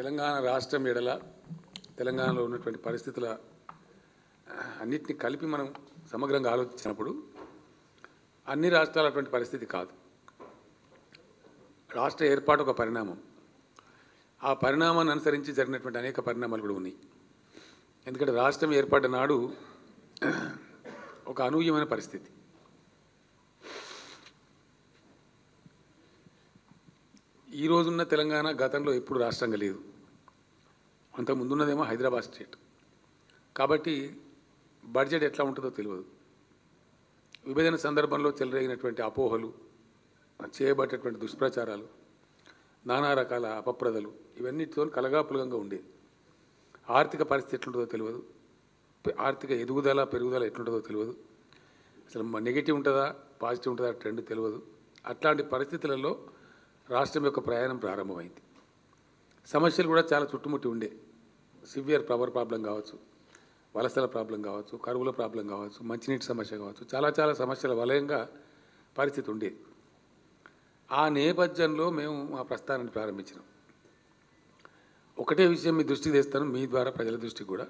తెలంగాణ రాష్ట్రం ఎడల తెలంగాణలో ఉన్నటువంటి పరిస్థితుల ఆ, అన్నిటిని కలిపి మనం సమగ్రంగా ఆలోచించినప్పుడు అన్ని రాష్ట్రాలు అటువంటి పరిస్థితి కాదు రాష్ట్ర ఏర్పాటు ఒక పరిణామం ఆ పరిణామాన్ని అనుసరించి జరిగినటువంటి అనేక పరిణామాలు కూడా ఉన్నాయి ఎందుకంటే రాష్ట్రం ఏర్పడ్డ నాడు ఒక అనూహ్యమైన పరిస్థితి ఈ రోజున్న తెలంగాణ గతంలో ఎప్పుడు రాష్ట్రంగా లేదు అంత ముందున్నదేమో హైదరాబాద్ స్టేట్ కాబట్టి బడ్జెట్ ఎట్లా ఉంటుందో తెలియదు విభజన సందర్భంలో చెలరేగినటువంటి అపోహలు చేయబట్టేటువంటి దుష్ప్రచారాలు నానా రకాల అపప్రదలు ఇవన్నిటితో కలగాపులగంగా ఉండేది ఆర్థిక పరిస్థితి ఎట్లుంటుందో తెలియదు పె- ఆర్థిక ఎదుగుదల పెరుగుదల ఎట్లుంటుందో తెలియదు అసలు నెగిటివ్ ఉంటుందా పాజిటివ్ ఉంటుందా ట్రెండ్ తెలియదు అట్లాంటి పరిస్థితులలో రాష్ట్రం యొక్క ప్రయాణం ప్రారంభమైంది సమస్యలు కూడా చాలా చుట్టుముట్టి ఉండే సివియర్ పవర్ ప్రాబ్లం కావచ్చు వలసల ప్రాబ్లం కావచ్చు కరువుల ప్రాబ్లం కావచ్చు మంచినీటి సమస్య కావచ్చు చాలా చాలా సమస్యల వలయంగా పరిస్థితి ఉండేది ఆ నేపథ్యంలో మేము మా ప్రస్థానాన్ని ప్రారంభించినాం ఒకటే విషయం మీ దృష్టికి తెస్తాను మీ ద్వారా ప్రజల దృష్టికి కూడా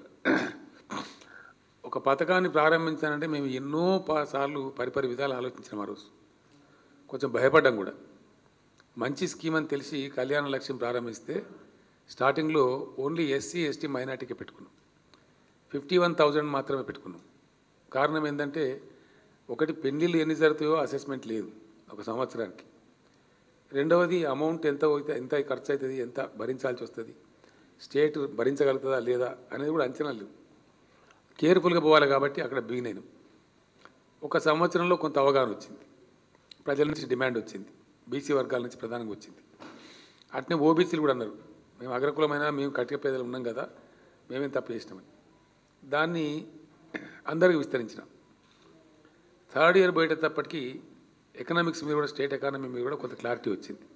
ఒక పథకాన్ని ప్రారంభించాలంటే మేము ఎన్నో పా- సార్లు పరిపరి విధాలు ఆలోచించినాం ఆ రోజు కొంచెం భయపడ్డాం కూడా మంచి స్కీమ్ అని తెలిసి కళ్యాణ లక్ష్యం ప్రారంభిస్తే స్టార్టింగ్లో ఓన్లీ ఎస్సీ ఎస్టీ మైనార్టీకి పెట్టుకున్నాం ఫిఫ్టీ వన్ థౌజండ్ మాత్రమే పెట్టుకున్నాం కారణం ఏంటంటే ఒకటి పెళ్లిళ్ళు ఎన్ని జరుగుతాయో అసెస్మెంట్ లేదు ఒక సంవత్సరానికి రెండవది అమౌంట్ ఎంత అవుతే ఎంత ఖర్చు అవుతుంది ఎంత భరించాల్సి వస్తుంది స్టేట్ భరించగలుగుతుందా లేదా అనేది కూడా అంచనా లేవు కేర్ఫుల్గా పోవాలి కాబట్టి అక్కడ బిగిన్ అయినాం ఒక సంవత్సరంలో కొంత అవగాహన వచ్చింది ప్రజల నుంచి డిమాండ్ వచ్చింది బీసీ వర్గాల నుంచి ప్రధానంగా వచ్చింది అట్నే ఓబీసీలు కూడా అన్నారు మేము అగ్రకులమైన మేము కటిక పేదలు ఉన్నాం కదా మేమేం తప్పు చేసినామని దాన్ని అందరికీ విస్తరించినాం థర్డ్ ఇయర్ పోయేటప్పటికి ఎకనామిక్స్ మీద కూడా స్టేట్ ఎకానమీ మీద కూడా కొంత క్లారిటీ వచ్చింది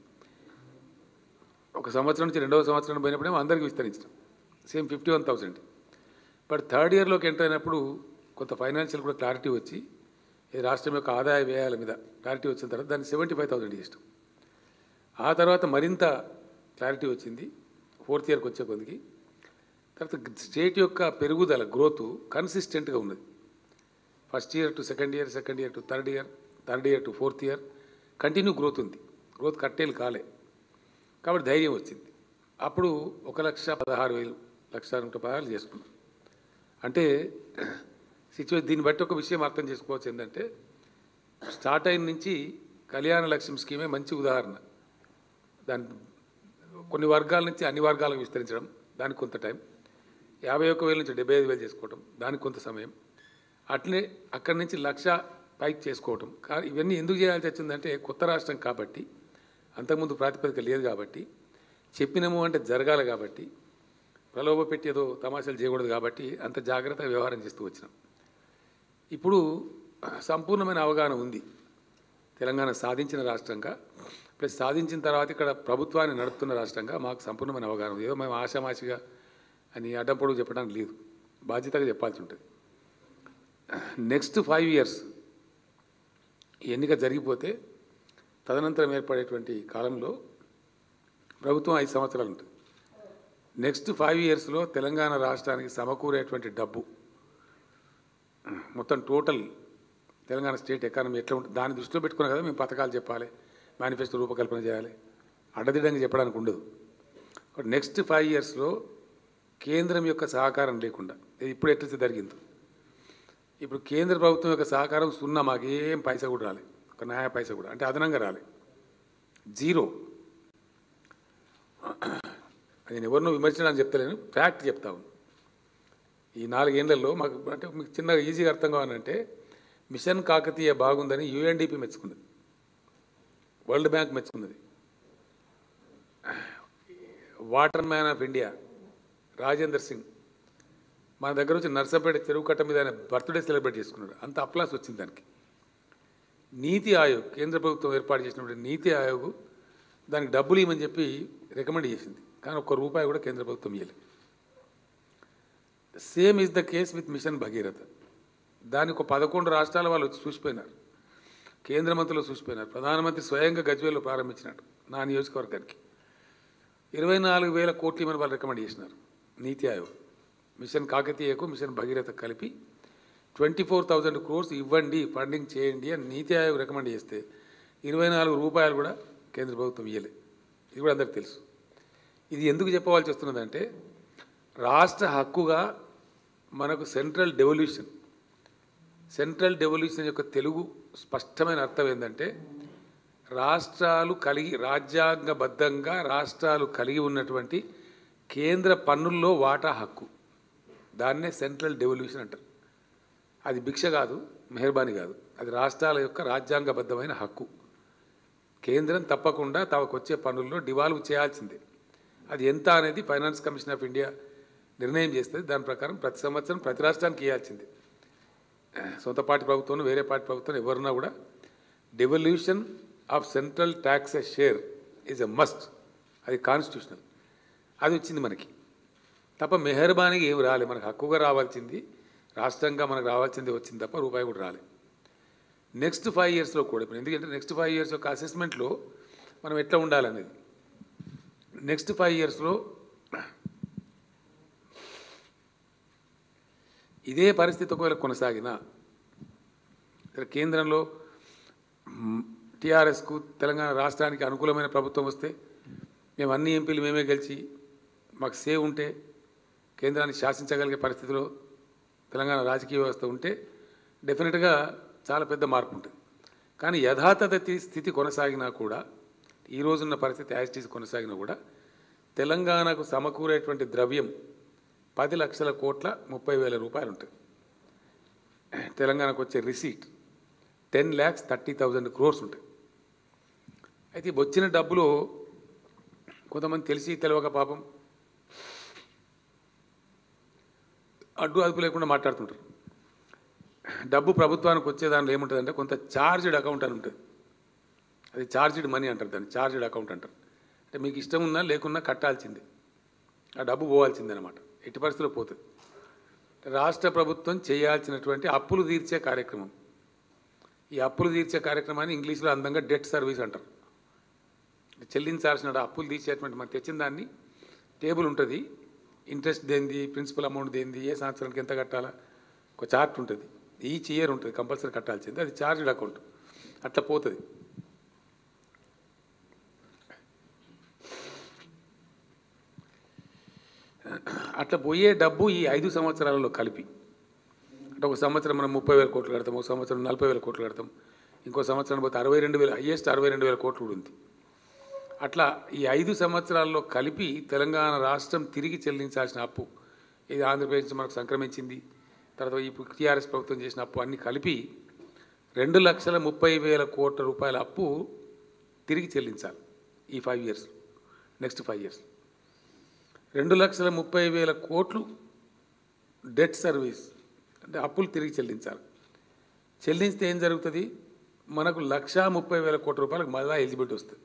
ఒక సంవత్సరం నుంచి రెండవ సంవత్సరం పోయినప్పుడేమో అందరికీ విస్తరించినాం same fifty one thousand but third ఇయర్లోకి ఎంటర్ అయినప్పుడు కొంత ఫైనాన్షియల్ కూడా క్లారిటీ వచ్చి ఈ రాష్ట్రం యొక్క ఆదాయ వ్యయాల మీద క్లారిటీ వచ్చిన తర్వాత దాన్ని సెవెంటీ ఫైవ్ థౌసండ్ చేసినాం ఆ తర్వాత మరింత క్లారిటీ వచ్చింది ఫోర్త్ ఇయర్కి వచ్చే కొద్దికి తర్వాత స్టేట్ యొక్క పెరుగుదల గ్రోత్ కన్సిస్టెంట్గా ఉన్నది first year to second year second year to third year third year to fourth year continue growth ఉంది గ్రోత్ కట్టేలు కాలే కాబట్టి ధైర్యం వచ్చింది అప్పుడు ఒక లక్ష పదహారు వేలు లక్ష నూట పదహారు చేసుకున్నాం అంటే సిచ్యువేషన్ దీన్ని బట్టి ఒక విషయం అర్థం చేసుకోవచ్చు ఏంటంటే స్టార్ట్ అయిన నుంచి కళ్యాణ లక్ష్యం స్కీమే మంచి ఉదాహరణ దాని కొన్ని వర్గాల నుంచి అన్ని వర్గాలకు విస్తరించడం దానికి కొంత టైం యాభై ఒక్క వేల నుంచి డెబ్బై ఐదు వేలు చేసుకోవడం దానికి కొంత సమయం అట్లనే అక్కడి నుంచి లక్ష పైకి చేసుకోవటం కా- ఇవన్నీ ఎందుకు చేయాల్సి వచ్చిందంటే కొత్త రాష్ట్రం కాబట్టి అంతకుముందు ప్రాతిపదిక లేదు కాబట్టి చెప్పినాము అంటే జరగాలి కాబట్టి ప్రలోభ పెట్టి ఏదో తమాషాలు చేయకూడదు కాబట్టి అంత జాగ్రత్తగా వ్యవహారం చేస్తూ వచ్చినాం ఇప్పుడు సంపూర్ణమైన అవగాహన ఉంది తెలంగాణ సాధించిన రాష్ట్రంగా ప్లస్ సాధించిన తర్వాత ఇక్కడ ప్రభుత్వాన్ని నడుపుతున్న రాష్ట్రంగా మాకు సంపూర్ణమైన అవగాహన ఉంది ఏదో మేము ఆశామాషిగా అని అడ్డం పొడుగు చెప్పడానికి లేదు బాధ్యతగా చెప్పాల్సి ఉంటుంది నెక్స్ట్ ఫైవ్ ఇయర్స్ ఎన్నిక జరిగిపోతే తదనంతరం ఏర్పడేటువంటి కాలంలో ప్రభుత్వం ఐదు సంవత్సరాలు ఉంటుంది నెక్స్ట్ ఫైవ్ ఇయర్స్లో తెలంగాణ రాష్ట్రానికి సమకూరేటువంటి డబ్బు మొత్తం టోటల్ తెలంగాణ స్టేట్ ఎకానమీ ఎట్లా ఉంటుంది దాన్ని దృష్టిలో పెట్టుకున్నా కదా మేము పథకాలు చెప్పాలి మేనిఫెస్టో రూపకల్పన చేయాలి అడ్డదిడ్డంగా చెప్పడానికి ఉండదు బట్ నెక్స్ట్ ఫైవ్ ఇయర్స్లో కేంద్రం యొక్క సహకారం లేకుండా ఇది ఇప్పుడు ఎట్లయితే జరిగిందో ఇప్పుడు కేంద్ర ప్రభుత్వం యొక్క సహకారం సున్నా మాకేం పైసా కూడా రాలే ఒక న్యాయ పైసా కూడా అంటే అదనంగా రాలే జీరో నేను ఎవరినో విమర్శించడానికి చెప్తలేను ఫ్యాక్ట్ చెప్తా ఉన్నాను ఈ నాలుగేళ్లలో మాకు అంటే మీకు చిన్నగా ఈజీగా అర్థం కావాలంటే మిషన్ కాకతీయ బాగుందని యుఎన్డిపి మెచ్చుకున్నది వరల్డ్ బ్యాంక్ మెచ్చుకున్నది water man of India Rajendra Singh మన దగ్గర వచ్చి నర్సంపేట చెరువు కట్ట మీద ఆయన బర్త్డే సెలబ్రేట్ చేసుకున్నాడు అంత అప్లాస్ వచ్చింది దానికి నీతి ఆయోగ్ కేంద్ర ప్రభుత్వం ఏర్పాటు చేసినటువంటి నీతి ఆయోగ్ దానికి డబ్బులు ఇవ్వమని చెప్పి రికమెండ్ చేసింది కానీ ఒక్క రూపాయి కూడా కేంద్ర ప్రభుత్వం ఇవ్వలేదు same is the case with mission Bhagiratha దానికి ఒక పదకొండు రాష్ట్రాల వాళ్ళు వచ్చి చూసిపోయినారు కేంద్ర మంత్రులు చూసిపోయినారు ప్రధానమంత్రి స్వయంగా గజ్వేల్లో ప్రారంభించినట్టు నా నియోజకవర్గానికి ఇరవై నాలుగు వేల కోట్లు ఇవ్వని వాళ్ళు రికమెండ్ చేసినారు నీతి ఆయోగ్ మిషన్ కాకతీయకు మిషన్ భగీరథ కలిపి ట్వంటీ ఫోర్ థౌజండ్ క్రోర్స్ ఇవ్వండి ఫండింగ్ చేయండి అని నీతి ఆయోగ్ రికమెండ్ చేస్తే ఇరవై నాలుగు రూపాయలు కూడా కేంద్ర ప్రభుత్వం ఇవ్వలే ఇది కూడా అందరికి తెలుసు ఇది ఎందుకు చెప్పవలసి వస్తున్నదంటే రాష్ట్ర హక్కుగా మనకు సెంట్రల్ డెవల్యూషన్ సెంట్రల్ డెవల్యూషన్ యొక్క తెలుగు స్పష్టమైన అర్థం ఏంటంటే రాష్ట్రాలు కలిగి రాజ్యాంగబద్ధంగా రాష్ట్రాలు కలిగి ఉన్నటువంటి కేంద్ర పన్నుల్లో వాటా హక్కు దాన్నే సెంట్రల్ డెవల్యూషన్ అంటారు అది భిక్ష కాదు మెహర్బానీ కాదు అది రాష్ట్రాల యొక్క రాజ్యాంగబద్ధమైన హక్కు కేంద్రం తప్పకుండా తమకు వచ్చే పన్నుల్లో డివాల్వ్ చేయాల్సిందే అది ఎంత అనేది ఫైనాన్స్ కమిషన్ ఆఫ్ ఇండియా నిర్ణయం చేస్తుంది దాని ప్రకారం ప్రతి సంవత్సరం ప్రతి రాష్ట్రానికి ఇవ్వాల్సిందే సొంత పార్టీ ప్రభుత్వం వేరే పార్టీ ప్రభుత్వం ఎవరున్నా కూడా devolution of central taxes share is a must అది కాన్స్టిట్యూషనల్ అది వచ్చింది మనకి తప్ప మెహర్బానీకి ఏమి రాలే మనకు హక్కుగా రావాల్సింది రాష్ట్రంగా మనకు రావాల్సింది వచ్చింది తప్ప రూపాయి కూడా రాలే నెక్స్ట్ ఫైవ్ ఇయర్స్లో కూడా ఇప్పుడు ఎందుకంటే నెక్స్ట్ ఫైవ్ ఇయర్స్ యొక్క అసెస్మెంట్లో మనం ఎట్లా ఉండాలనేది నెక్స్ట్ ఫైవ్ ఇయర్స్లో ఇదే పరిస్థితి ఒకవేళ కొనసాగినా ఇక్కడ కేంద్రంలో టీఆర్ఎస్కు తెలంగాణ రాష్ట్రానికి అనుకూలమైన ప్రభుత్వం వస్తే మేము అన్ని ఎంపీలు మేమే గెలిచి మాకు సేవ్ ఉంటే కేంద్రాన్ని శాసించగలిగే పరిస్థితిలో తెలంగాణ రాజకీయ వ్యవస్థ ఉంటే డెఫినెట్గా చాలా పెద్ద మార్పు ఉంటుంది కానీ యథాతథ తి- స్థితి కొనసాగినా కూడా ఈ రోజున్న పరిస్థితి యాజిటీస్ కొనసాగినా కూడా తెలంగాణకు సమకూరేటువంటి ద్రవ్యం పది లక్షల కోట్ల ముప్పై వేల రూపాయలు ఉంటుంది తెలంగాణకు వచ్చే receipt ten lakhs thirty thousand crores ఉంటాయి అయితే ఈ వచ్చిన డబ్బులో కొంతమంది తెలిసి తెలియక పాపం అడ్డు అదుపు లేకుండా మాట్లాడుతుంటారు డబ్బు ప్రభుత్వానికి వచ్చే దానిలో ఏముంటుందంటే కొంత చార్జ్డ్ అకౌంట్ అని ఉంటుంది అది చార్జ్డ్ మనీ అంటారు దాన్ని చార్జ్డ్ అకౌంట్ అంటారు అంటే మీకు ఇష్టం ఉన్నా లేకున్నా కట్టాల్సిందే ఆ డబ్బు పోవాల్సిందే అనమాట ఎట్టి పరిస్థితుల్లో పోతుంది రాష్ట్ర ప్రభుత్వం చేయాల్సినటువంటి అప్పులు తీర్చే కార్యక్రమం ఈ అప్పులు తీర్చే కార్యక్రమాన్ని ఇంగ్లీష్లో అందంగా డెట్ సర్వీస్ అంటారు చెల్లించాల్సిన అప్పులు తీసేటువంటి మనం తెచ్చిన దాన్ని టేబుల్ ఉంటుంది ఇంట్రెస్ట్ దేంది ప్రిన్సిపల్ అమౌంట్ దేంది ఏ సంవత్సరానికి ఎంత కట్టాలా ఒక చార్ట్ ఉంటుంది ఈచ్ ఇయర్ ఉంటుంది కంపల్సరీ కట్టాల్సింది అది చార్జ్డ్ అకౌంట్ అట్లా పోతుంది అట్లా పోయే డబ్బు ఈ ఐదు సంవత్సరాలలో కలిపి అంటే ఒక సంవత్సరం మనం ముప్పై వేల కోట్లు కడతాం ఒక సంవత్సరం నలభై వేల కోట్లు కడతాం ఇంకో సంవత్సరం పోతే అరవై రెండు వేల హయ్యెస్ట్ అరవై రెండు వేల కోట్లు కూడా ఉంది అట్లా ఈ ఐదు సంవత్సరాల్లో కలిపి తెలంగాణ రాష్ట్రం తిరిగి చెల్లించాల్సిన అప్పు ఇది ఆంధ్రప్రదేశ్ నుంచి మనకు సంక్రమించింది తర్వాత ఇప్పుడు టీఆర్ఎస్ ప్రభుత్వం చేసిన అప్పు అన్ని కలిపి రెండు లక్షల ముప్పై వేల కోట్ల రూపాయల అప్పు తిరిగి చెల్లించాలి ఈ five years next five years రెండు లక్షల ముప్పై వేల కోట్లు డెట్ సర్వీస్ అంటే అప్పులు తిరిగి చెల్లించాలి చెల్లిస్తే ఏం జరుగుతుంది మనకు లక్షా ముప్పై వేల కోట్ల రూపాయలకు మళ్ళా ఎలిజిబిలిటీ వస్తుంది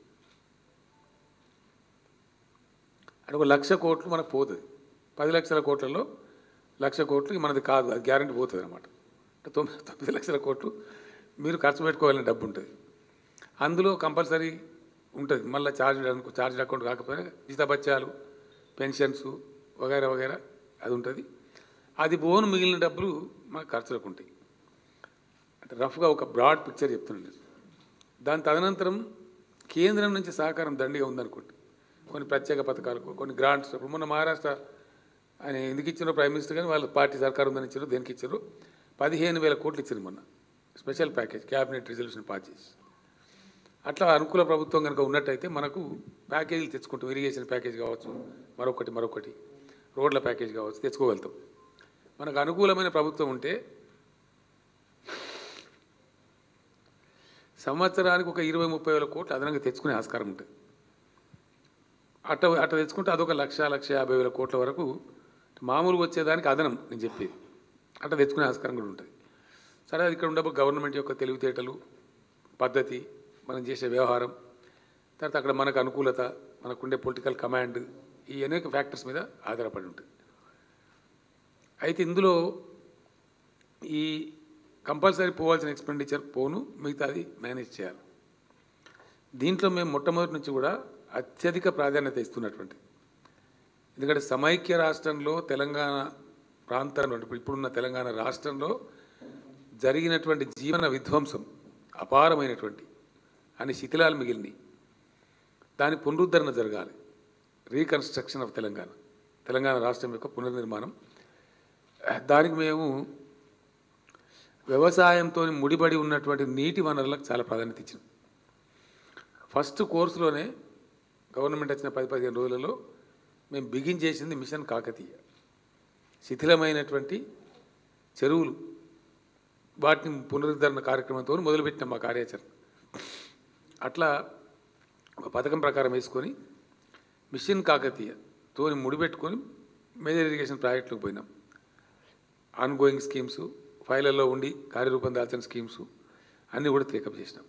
అంటే ఒక లక్ష కోట్లు మనకు పోతుంది పది లక్షల కోట్లలో లక్ష కోట్లు మనది కాదు అది గ్యారంటీ పోతుంది అనమాట అంటే తొమ్మిది తొమ్మిది లక్షల కోట్లు మీరు ఖర్చు పెట్టుకోవాలని డబ్బు ఉంటుంది అందులో కంపల్సరీ ఉంటుంది మళ్ళీ ఛార్జ్ అనుకో ఛార్జ్ అకౌంట్ కాకపోయినా జీతభత్యాలు పెన్షన్స్ వగైరా వగైరా అది ఉంటుంది అది పోను మిగిలిన డబ్బులు మనకు ఖర్చులకు ఉంటాయి అంటే రఫ్గా ఒక బ్రాడ్ పిక్చర్ చెప్తున్నాను నేను. దాని తదనంతరం కేంద్రం నుంచి సహకారం దండిగా ఉందనుకోండి కొన్ని ప్రత్యేక పథకాలకు కొన్ని గ్రాంట్స్ ఇప్పుడు మొన్న మహారాష్ట్ర ఆయన ఎందుకు ఇచ్చారో ప్రైమ్ మినిస్టర్ కానీ వాళ్ళ పార్టీ సర్కారు ఉందని ఇచ్చారు దేనికి ఇచ్చారు పదిహేను వేల కోట్లు ఇచ్చారు మొన్న special package cabinet resolution pass చేసి అట్లా అనుకూల ప్రభుత్వం కనుక ఉన్నట్టయితే మనకు ప్యాకేజీలు తెచ్చుకుంటాం ఇరిగేషన్ ప్యాకేజ్ కావచ్చు మరొకటి మరొకటి రోడ్ల ప్యాకేజ్ కావచ్చు తెచ్చుకోగలుగుతాం మనకు అనుకూలమైన ప్రభుత్వం ఉంటే సంవత్సరానికి ఒక ఇరవై ముప్పై వేల కోట్లు అదనంగా తెచ్చుకునే ఆస్కారం ఉంటుంది అట్ట అట్ట తెచ్చుకుంటే అదొక లక్ష లక్ష యాభై వేల కోట్ల వరకు మామూలుగా వచ్చేదానికి అదనం నేను చెప్పేది అట్ట తెచ్చుకునే ఆస్కారం కూడా ఉంటుంది సరే అది ఇక్కడ ఉండబో గవర్నమెంట్ యొక్క తెలివితేటలు పద్ధతి మనం చేసే వ్యవహారం తర్వాత అక్కడ మనకు అనుకూలత మనకుండే పొలిటికల్ కమాండ్ ఈ అనేక ఫ్యాక్టర్స్ మీద ఆధారపడి ఉంటుంది అయితే ఇందులో ఈ కంపల్సరీ పోవాల్సిన ఎక్స్పెండిచర్ పోను మిగతాది మేనేజ్ చేయాలి దీంట్లో మేము మొట్టమొదటి నుంచి కూడా అత్యధిక ప్రాధాన్యత ఇస్తున్నటువంటి ఎందుకంటే సమైక్య రాష్ట్రంలో తెలంగాణ ప్రాంతంలో ఇప్పుడు ఇప్పుడున్న తెలంగాణ రాష్ట్రంలో జరిగినటువంటి జీవన విధ్వంసం అపారమైనటువంటి అని శిథిలాలు మిగిలినాయి దాని పునరుద్ధరణ జరగాలి రీకన్స్ట్రక్షన్ ఆఫ్ తెలంగాణ తెలంగాణ రాష్ట్రం యొక్క పునర్నిర్మాణం దానికి మేము వ్యవసాయంతో ముడిపడి ఉన్నటువంటి నీటి వనరులకు చాలా ప్రాధాన్యత ఇచ్చినాం ఫస్ట్ కోర్సులోనే గవర్నమెంట్ వచ్చిన పది పదిహేను రోజులలో మేము బిగిన్ చేసింది మిషన్ కాకతీయ శిథిలమైనటువంటి చెరువులు వాటిని పునరుద్ధరణ కార్యక్రమంతో మొదలుపెట్టినాం మా కార్యాచరణ అట్లా ఒక పథకం ప్రకారం వేసుకొని మిషన్ కాకతీయ తోని ముడిపెట్టుకొని మేజర్ ఇరిగేషన్ ప్రాజెక్టులకు పోయినాం ఆన్గోయింగ్ స్కీమ్స్ ఫైళ్ళల్లో ఉండి కార్యరూపం దాల్చిన స్కీమ్స్ అన్నీ కూడా టేకప్ చేసినాం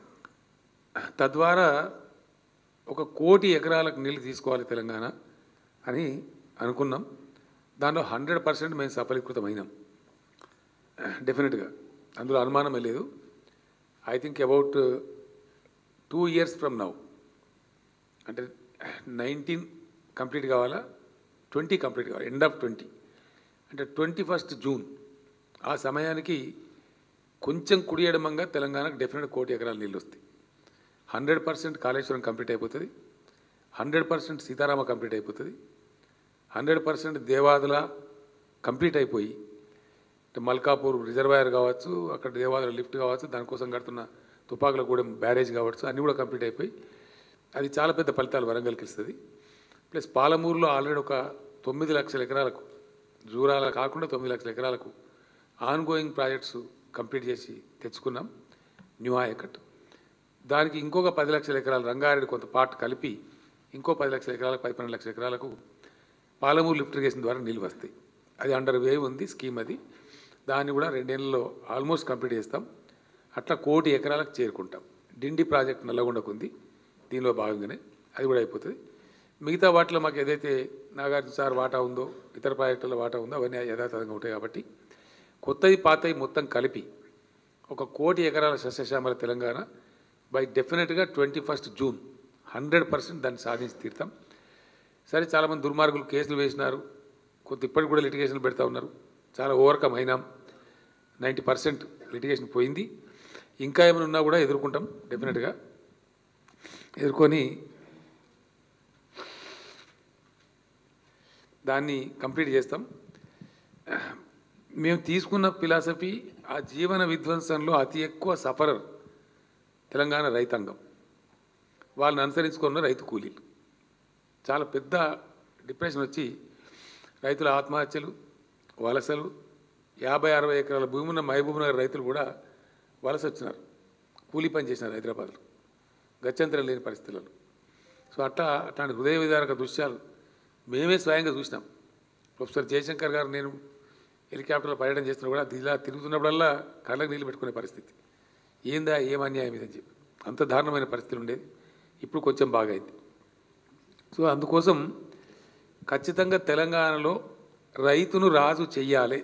తద్వారా ఒక కోటి ఎకరాలకు నీళ్లు తీసుకోవాలి తెలంగాణ అని అనుకున్నాం దానిలో హండ్రెడ్ పర్సెంట్ మేము సఫలీకృతమైనాం డెఫినెట్గా అందులో అనుమానమే లేదు I think about two years from now అంటే నైన్టీన్ కంప్లీట్ కావాలా ట్వంటీ కంప్లీట్ కావాలి ఎండ్ ఆఫ్ ట్వంటీ అంటే ట్వంటీ ఫస్ట్ జూన్ ఆ సమయానికి కొంచెం కుడి ఎడమంగా తెలంగాణకు డెఫినెట్ కోటి ఎకరాల నీళ్ళు వస్తాయి హండ్రెడ్ పర్సెంట్ కాళేశ్వరం కంప్లీట్ అయిపోతుంది హండ్రెడ్ పర్సెంట్ సీతారామ కంప్లీట్ అయిపోతుంది హండ్రెడ్ పర్సెంట్ దేవాదుల కంప్లీట్ అయిపోయి అంటే మల్కాపూర్ రిజర్వాయర్ కావచ్చు అక్కడ దేవాదుల లిఫ్ట్ కావచ్చు దానికోసం కడుతున్న తుపాకులగూడెం బ్యారేజ్ కావచ్చు అన్నీ కూడా కంప్లీట్ అయిపోయి అది చాలా పెద్ద ఫలితాలు వరంగల్కి ఇస్తుంది ప్లస్ పాలమూరులో ఆల్రెడీ ఒక తొమ్మిది లక్షల ఎకరాలకు జూరాల కాకుండా తొమ్మిది లక్షల ఎకరాలకు ఆన్ గోయింగ్ ప్రాజెక్ట్స్ కంప్లీట్ చేసి తెచ్చుకున్నాం న్యూ ఆయకట్ దానికి ఇంకొక పది లక్షల ఎకరాలు రంగారెడ్డి కొంత పార్ట్ కలిపి ఇంకో పది లక్షల ఎకరాలకు పది పన్నెండు లక్షల ఎకరాలకు పాలమూరు లిఫ్ట్ ఇరిగేషన్ ద్వారా నీళ్ళు వస్తాయి అది అండర్ వే ఉంది స్కీమ్ అది దాన్ని కూడా రెండేళ్లలో ఆల్మోస్ట్ కంప్లీట్ చేస్తాం అట్లా కోటి ఎకరాలకు చేరుకుంటాం డిండి ప్రాజెక్ట్ నల్లగొండకు ఉంది దీనిలో భాగంగానే అది కూడా అయిపోతుంది మిగతా వాటిలో మాకు ఏదైతే నాగార్జున సార్ వాటా ఉందో ఇతర ప్రాజెక్టుల వాటా ఉందో అవన్నీ యథాతథంగా ఉంటాయి కాబట్టి కొత్తది పాతవి మొత్తం కలిపి ఒక కోటి ఎకరాల సస్యశ్యామల తెలంగాణ బై డెఫినెట్గా twenty first June hundred percent దాన్ని సాధించి తీరుతాం సరే చాలామంది దుర్మార్గులు కేసులు వేసినారు కొంత ఇప్పటికి కూడా లిటిగేషన్ పెడతా ఉన్నారు చాలా ఓవర్కమ్ అయినాం నైంటీ పర్సెంట్ లిటిగేషన్ పోయింది ఇంకా ఏమైనా ఉన్నా కూడా ఎదుర్కొంటాం డెఫినెట్గా ఎదుర్కొని దాన్ని కంప్లీట్ చేస్తాం మేము తీసుకున్న ఫిలాసఫీ ఆ జీవన విధ్వంసంలో అతి ఎక్కువ సఫరర్ తెలంగాణ రైతాంగం వాళ్ళని అనుసరించుకున్న రైతు కూలీలు చాలా పెద్ద డిప్రెషన్ వచ్చి రైతుల ఆత్మహత్యలు వలసలు యాభై అరవై ఎకరాల భూమి ఉన్న మహబూబ్ నగర్ రైతులు కూడా వలస వచ్చినారు కూలీ పని చేసినారు హైదరాబాద్లో గత్యంతరం లేని పరిస్థితులలో సో అట్లా అట్లాంటి హృదయ విదారక దృశ్యాలు మేమే స్వయంగా చూసినాం ప్రొఫెసర్ జయశంకర్ గారు నేను హెలికాప్టర్లో పర్యటన చేస్తున్నా కూడా ఇలా తిరుగుతున్నప్పుడల్లా కళ్ళకు నీళ్ళు పెట్టుకునే పరిస్థితి ఏందా ఏం అన్యాయం ఇదని చెప్పి అంత దారుణమైన పరిస్థితులు ఉండేది ఇప్పుడు కొంచెం బాగైంది సో అందుకోసం ఖచ్చితంగా తెలంగాణలో రైతును రాజు చెయ్యాలి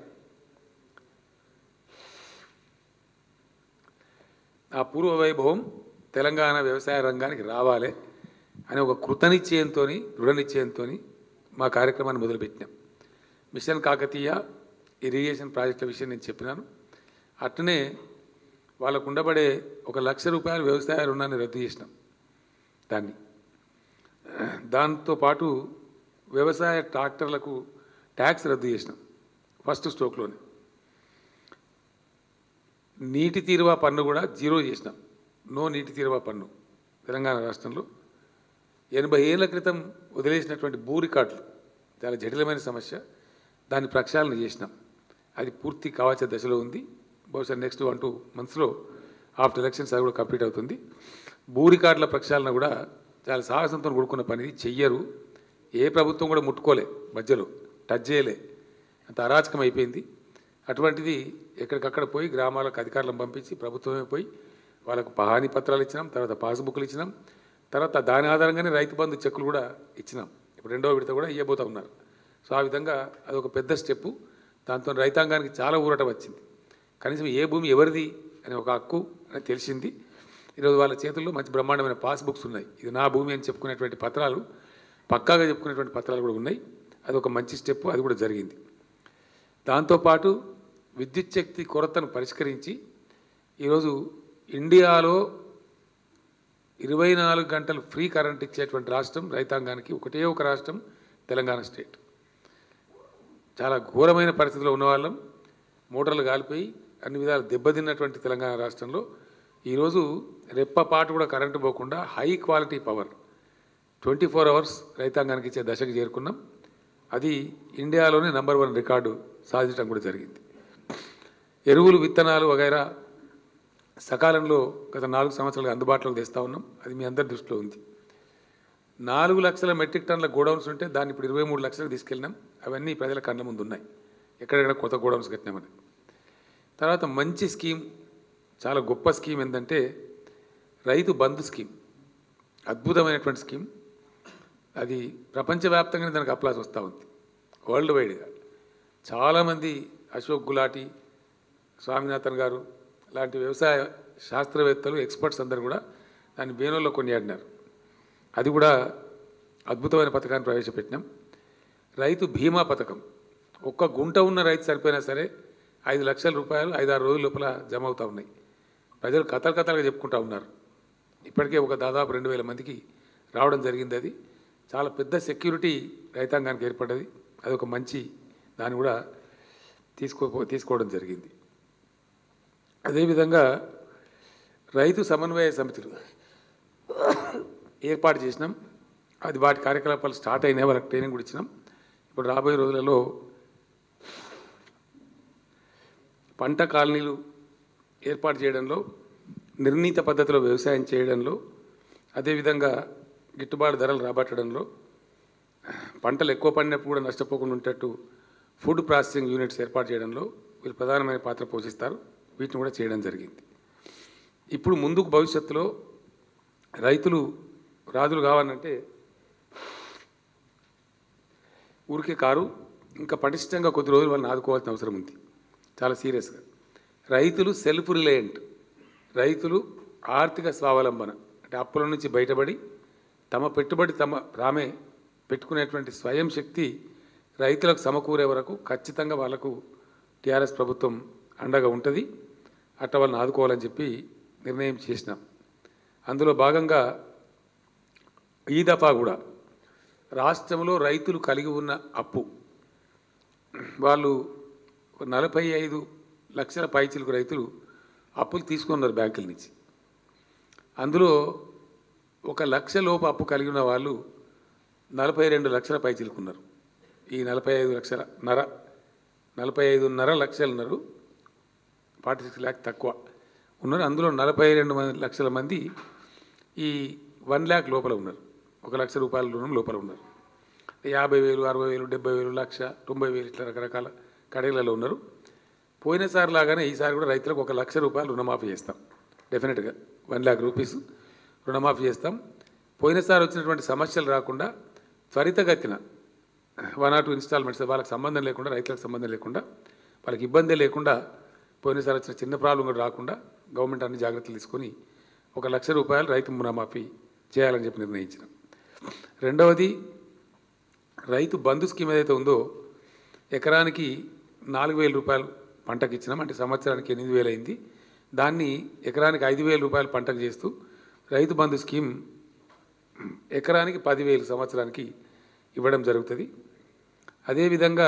ఆ పూర్వ వైభవం తెలంగాణ వ్యవసాయ రంగానికి రావాలి అనే ఒక కృతనిశ్చయంతో దృఢ నిశ్చయంతో మా కార్యక్రమాన్ని మొదలుపెట్టినాం మిషన్ కాకతీయ ఇరిగేషన్ ప్రాజెక్టుల విషయం నేను చెప్పినాను అట్లనే వాళ్ళకు ఉండబడే ఒక లక్ష రూపాయల వ్యవసాయ రుణాన్ని రద్దు చేసినాం దాన్ని దాంతో పాటు వ్యవసాయ ట్రాక్టర్లకు ట్యాక్స్ రద్దు చేసినాం ఫస్ట్ స్ట్రోక్లోనే నీటి తీరువా పన్ను కూడా జీరో చేసినాం నో నీటి తీరువా పన్ను తెలంగాణ రాష్ట్రంలో ఎనభై ఏళ్ల క్రితం వదిలేసినటువంటి భూ రికార్డులు చాలా జటిలమైన సమస్య దాన్ని ప్రక్షాళన చేసినాం అది పూర్తి కావాల్సిన దశలో ఉంది బహుశా నెక్స్ట్ వన్ టూ మంత్స్లో ఆఫ్టర్ ఎలక్షన్స్ అది కూడా కంప్లీట్ అవుతుంది భూ రికార్డుల ప్రక్షాళన కూడా చాలా సాహసంతో కూడుకున్న పని చెయ్యరు ఏ ప్రభుత్వం కూడా ముట్టుకోలే మధ్యలో టచ్ చేయలే అంత అరాచకం అయిపోయింది అటువంటిది ఎక్కడికక్కడ పోయి గ్రామాలకు అధికారులను పంపించి ప్రభుత్వమే పోయి వాళ్ళకు పహాని పత్రాలు ఇచ్చినాం తర్వాత పాస్బుక్లు ఇచ్చినాం తర్వాత దాని ఆధారంగానే రైతు బంధు చెక్కులు కూడా ఇచ్చినాం ఇప్పుడు రెండవ విడత కూడా ఇవ్వబోతా ఉన్నారు సో ఆ విధంగా అదొక పెద్ద స్టెప్పు దాంతో రైతాంగానికి చాలా ఊరట వచ్చింది కనీసం ఏ భూమి ఎవరిది అనే ఒక హక్కు అని తెలిసింది ఈరోజు వాళ్ళ చేతుల్లో మంచి బ్రహ్మాండమైన పాస్బుక్స్ ఉన్నాయి ఇది నా భూమి అని చెప్పుకునేటువంటి పత్రాలు పక్కాగా చెప్పుకునేటువంటి పత్రాలు కూడా ఉన్నాయి అది ఒక మంచి స్టెప్ అది కూడా జరిగింది దాంతోపాటు విద్యుత్ శక్తి కొరతను పరిష్కరించి ఈరోజు ఇండియాలో ఇరవై నాలుగు గంటలు ఫ్రీ కరెంట్ ఇచ్చేటువంటి రాష్ట్రం రైతాంగానికి ఒకటే ఒక రాష్ట్రం తెలంగాణ స్టేట్ చాలా ఘోరమైన పరిస్థితిలో ఉన్నవాళ్ళం మోటార్లు కాలిపోయి అన్ని విధాలు దెబ్బతిన్నటువంటి తెలంగాణ రాష్ట్రంలో ఈరోజు రెప్పపాటు కూడా కరెంటు పోకుండా high quality power twenty four hours రైతాంగానికి ఇచ్చే దశకు చేరుకున్నాం అది ఇండియాలోనే నంబర్ వన్ రికార్డు సాధించడం కూడా జరిగింది ఎరువులు విత్తనాలు వగైరా సకాలంలో గత నాలుగు సంవత్సరాలుగా అందుబాటులోకి తెస్తా ఉన్నాం అది మీ అందరి దృష్టిలో ఉంది నాలుగు లక్షల మెట్రిక్ టన్నుల గోడౌన్స్ ఉంటే దాన్ని ఇప్పుడు ఇరవై మూడు లక్షలకు తీసుకెళ్ళినాం అవన్నీ ప్రజల కళ్ళ ముందు ఉన్నాయి ఎక్కడెక్కడ కొత్త గోడౌన్స్ కట్టినామని తర్వాత మంచి స్కీమ్ చాలా గొప్ప స్కీమ్ ఏంటంటే రైతు బంధు స్కీమ్ అద్భుతమైనటువంటి స్కీమ్ అది ప్రపంచవ్యాప్తంగానే దానికి అప్లాస్ వస్తూ ఉంది వరల్డ్ వైడ్గా చాలామంది అశోక్ గులాటి స్వామినాథన్ గారు లాంటి వ్యవసాయ శాస్త్రవేత్తలు ఎక్స్పర్ట్స్ అందరూ కూడా దాన్ని వేణుల్లో కొనియాడినారు అది కూడా అద్భుతమైన పథకాన్ని ప్రవేశపెట్టినాం రైతు బీమా పథకం ఒక్క గుంట ఉన్న రైతు సరిపోయినా సరే ఐదు లక్షల రూపాయలు ఐదారు రోజుల లోపల జమ అవుతూ ఉన్నాయి ప్రజలు కథలు కథలుగా చెప్పుకుంటా ఉన్నారు ఇప్పటికే ఒక దాదాపు రెండు వేల మందికి రావడం జరిగింది అది చాలా పెద్ద సెక్యూరిటీ రైతాంగానికి ఏర్పడ్డది అది ఒక మంచి దాన్ని కూడా తీసుకో తీసుకోవడం జరిగింది అదేవిధంగా రైతు సమన్వయ సమితులు ఏర్పాటు చేసినాం అది వాటి కార్యకలాపాలు స్టార్ట్ అయినాయి వాళ్ళకి ట్రైనింగ్ కూడా ఇచ్చినాం ఇప్పుడు రాబోయే రోజులలో పంట కాలనీలు ఏర్పాటు చేయడంలో నిర్ణీత పద్ధతిలో వ్యవసాయం చేయడంలో అదేవిధంగా గిట్టుబాటు ధరలు రాబట్టడంలో పంటలు ఎక్కువ పడినప్పుడు కూడా నష్టపోకుండా ఉండేటట్టు ఫుడ్ ప్రాసెసింగ్ యూనిట్స్ ఏర్పాటు చేయడంలో వీళ్ళు ప్రధానమైన పాత్ర పోషిస్తారు వీటిని కూడా చేయడం జరిగింది ఇప్పుడు ముందుకు భవిష్యత్తులో రైతులు రాజులు కావాలంటే ఊరికే కారు ఇంకా పటిష్టంగా కొద్ది రోజులు వాళ్ళని ఆదుకోవాల్సిన అవసరం ఉంది చాలా సీరియస్గా రైతులు సెల్ఫ్ రిలయంట్ రైతులు ఆర్థిక స్వావలంబన అంటే అప్పుల నుంచి బయటపడి తమ పెట్టుబడి తమ రామే పెట్టుకునేటువంటి స్వయం శక్తి రైతులకు సమకూరే వరకు ఖచ్చితంగా వాళ్ళకు టీఆర్ఎస్ ప్రభుత్వం అండగా ఉంటుంది అట్ట వాళ్ళని ఆదుకోవాలని చెప్పి నిర్ణయం చేసినాం అందులో భాగంగా ఈ దఫా కూడా రాష్ట్రంలో రైతులు కలిగి ఉన్న అప్పు వాళ్ళు ఒక నలభై ఐదు లక్షల పైచిలకు రైతులు అప్పులు తీసుకున్నారు బ్యాంకుల నుంచి అందులో ఒక లక్ష లోపు అప్పు కలిగి ఉన్న వాళ్ళు నలభై రెండు లక్షల పైచిలుకున్నారు ఈ నలభై ఐదు లక్షల నర నలభై ఐదున్నర లక్షలు ఉన్నారు ఫార్టీ సిక్స్ ల్యాక్ తక్కువ ఉన్నారు అందులో నలభై రెండు మంది లక్షల మంది ఈ వన్ ల్యాక్ లోపల ఉన్నారు ఒక లక్ష రూపాయల రుణం లోపల ఉన్నారు యాభై వేలు అరవై వేలు డెబ్బై వేలు లక్ష తొంభై వేలు ఇట్లా రకరకాల కడగలలో ఉన్నారు పోయినసారి లాగానే ఈసారి కూడా రైతులకు ఒక లక్ష రూపాయలు రుణమాఫీ చేస్తాం డెఫినెట్గా వన్ ల్యాక్ రూపీస్ రుణమాఫీ చేస్తాం పోయినసారి వచ్చినటువంటి సమస్యలు రాకుండా త్వరితగతిన వన్ ఆర్ టూ ఇన్స్టాల్మెంట్స్ వాళ్ళకి సంబంధం లేకుండా రైతులకు సంబంధం లేకుండా వాళ్ళకి ఇబ్బంది లేకుండా పోయినసారి వచ్చిన చిన్న ప్రాబ్లం కూడా రాకుండా గవర్నమెంట్ అన్ని జాగ్రత్తలు తీసుకొని ఒక లక్ష రూపాయలు రైతు రుణమాఫీ చేయాలని చెప్పి నిర్ణయించినాం రెండవది రైతు బంధు స్కీమ్ ఏదైతే ఉందో ఎకరానికి నాలుగు వేల రూపాయలు పంటకు ఇచ్చినాం అంటే సంవత్సరానికి ఎనిమిది వేలు అయింది దాన్ని ఎకరానికి ఐదు వేల రూపాయలు పంటకు చేస్తూ రైతు బంధు స్కీమ్ ఎకరానికి పదివేలు సంవత్సరానికి ఇవ్వడం జరుగుతుంది అదేవిధంగా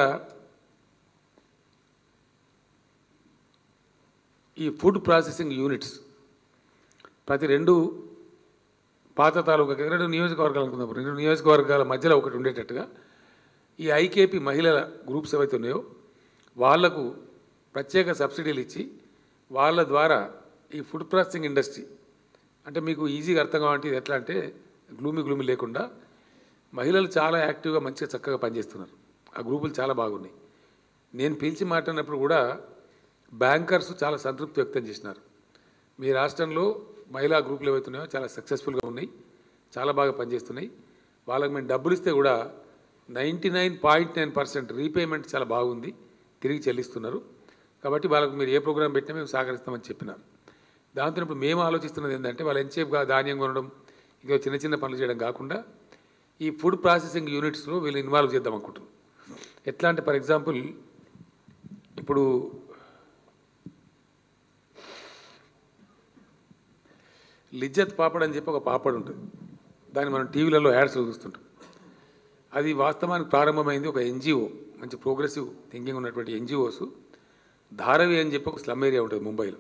ఈ ఫుడ్ ప్రాసెసింగ్ యూనిట్స్ ప్రతి రెండు పాత తాలూకా రెండు నియోజకవర్గాలు అనుకుందాం రెండు నియోజకవర్గాల మధ్యలో ఒకటి ఉండేటట్టుగా ఈ ఐకేపీ మహిళల గ్రూప్స్ ఏవైతే ఉన్నాయో వాళ్లకు ప్రత్యేక సబ్సిడీలు ఇచ్చి వాళ్ళ ద్వారా ఈ ఫుడ్ ప్రాసెసింగ్ ఇండస్ట్రీ అంటే మీకు ఈజీగా అర్థం కావాలంటే ఇది ఎట్లా అంటే గ్లూమి గ్లూమి లేకుండా మహిళలు చాలా యాక్టివ్గా మంచిగా చక్కగా పనిచేస్తున్నారు ఆ గ్రూపులు చాలా బాగున్నాయి నేను పిలిచి మాట్లాడినప్పుడు కూడా బ్యాంకర్స్ చాలా సంతృప్తి వ్యక్తం చేసినారు మీ రాష్ట్రంలో మహిళా గ్రూపులు ఏవైతున్నాయో చాలా సక్సెస్ఫుల్గా ఉన్నాయి చాలా బాగా పనిచేస్తున్నాయి వాళ్ళకి మేము డబ్బులు ఇస్తే కూడా ninety nine point nine percent repayment చాలా బాగుంది తిరిగి చెల్లిస్తున్నారు కాబట్టి వాళ్ళకు మీరు ఏ ప్రోగ్రాం పెట్టినా మేము సహకరిస్తామని చెప్పినారు దాంతో ఇప్పుడు మేము ఆలోచిస్తున్నది ఏంటంటే వాళ్ళు ఎంతసేపుగా ధాన్యం కొనడం ఇంకా చిన్న చిన్న పనులు చేయడం కాకుండా ఈ ఫుడ్ ప్రాసెసింగ్ యూనిట్స్లో వీళ్ళు ఇన్వాల్వ్ చేద్దాం అనుకుంటున్నాం ఎట్లా అంటే ఫర్ ఎగ్జాంపుల్ ఇప్పుడు లిజ్జత్ పాపడ్ అని చెప్పి ఒక పాపడ్ ఉంటుంది దాన్ని మనం టీవీలలో యాడ్స్లో చూస్తుంటాం అది వాస్తవానికి ప్రారంభమైంది ఒక ఎన్జిఓ మంచి ప్రోగ్రెసివ్ థింకింగ్ ఉన్నటువంటి ఎన్జిఓస్ ధారవి అని చెప్పి ఒక స్లమ్ ఏరియా ఉంటుంది ముంబైలో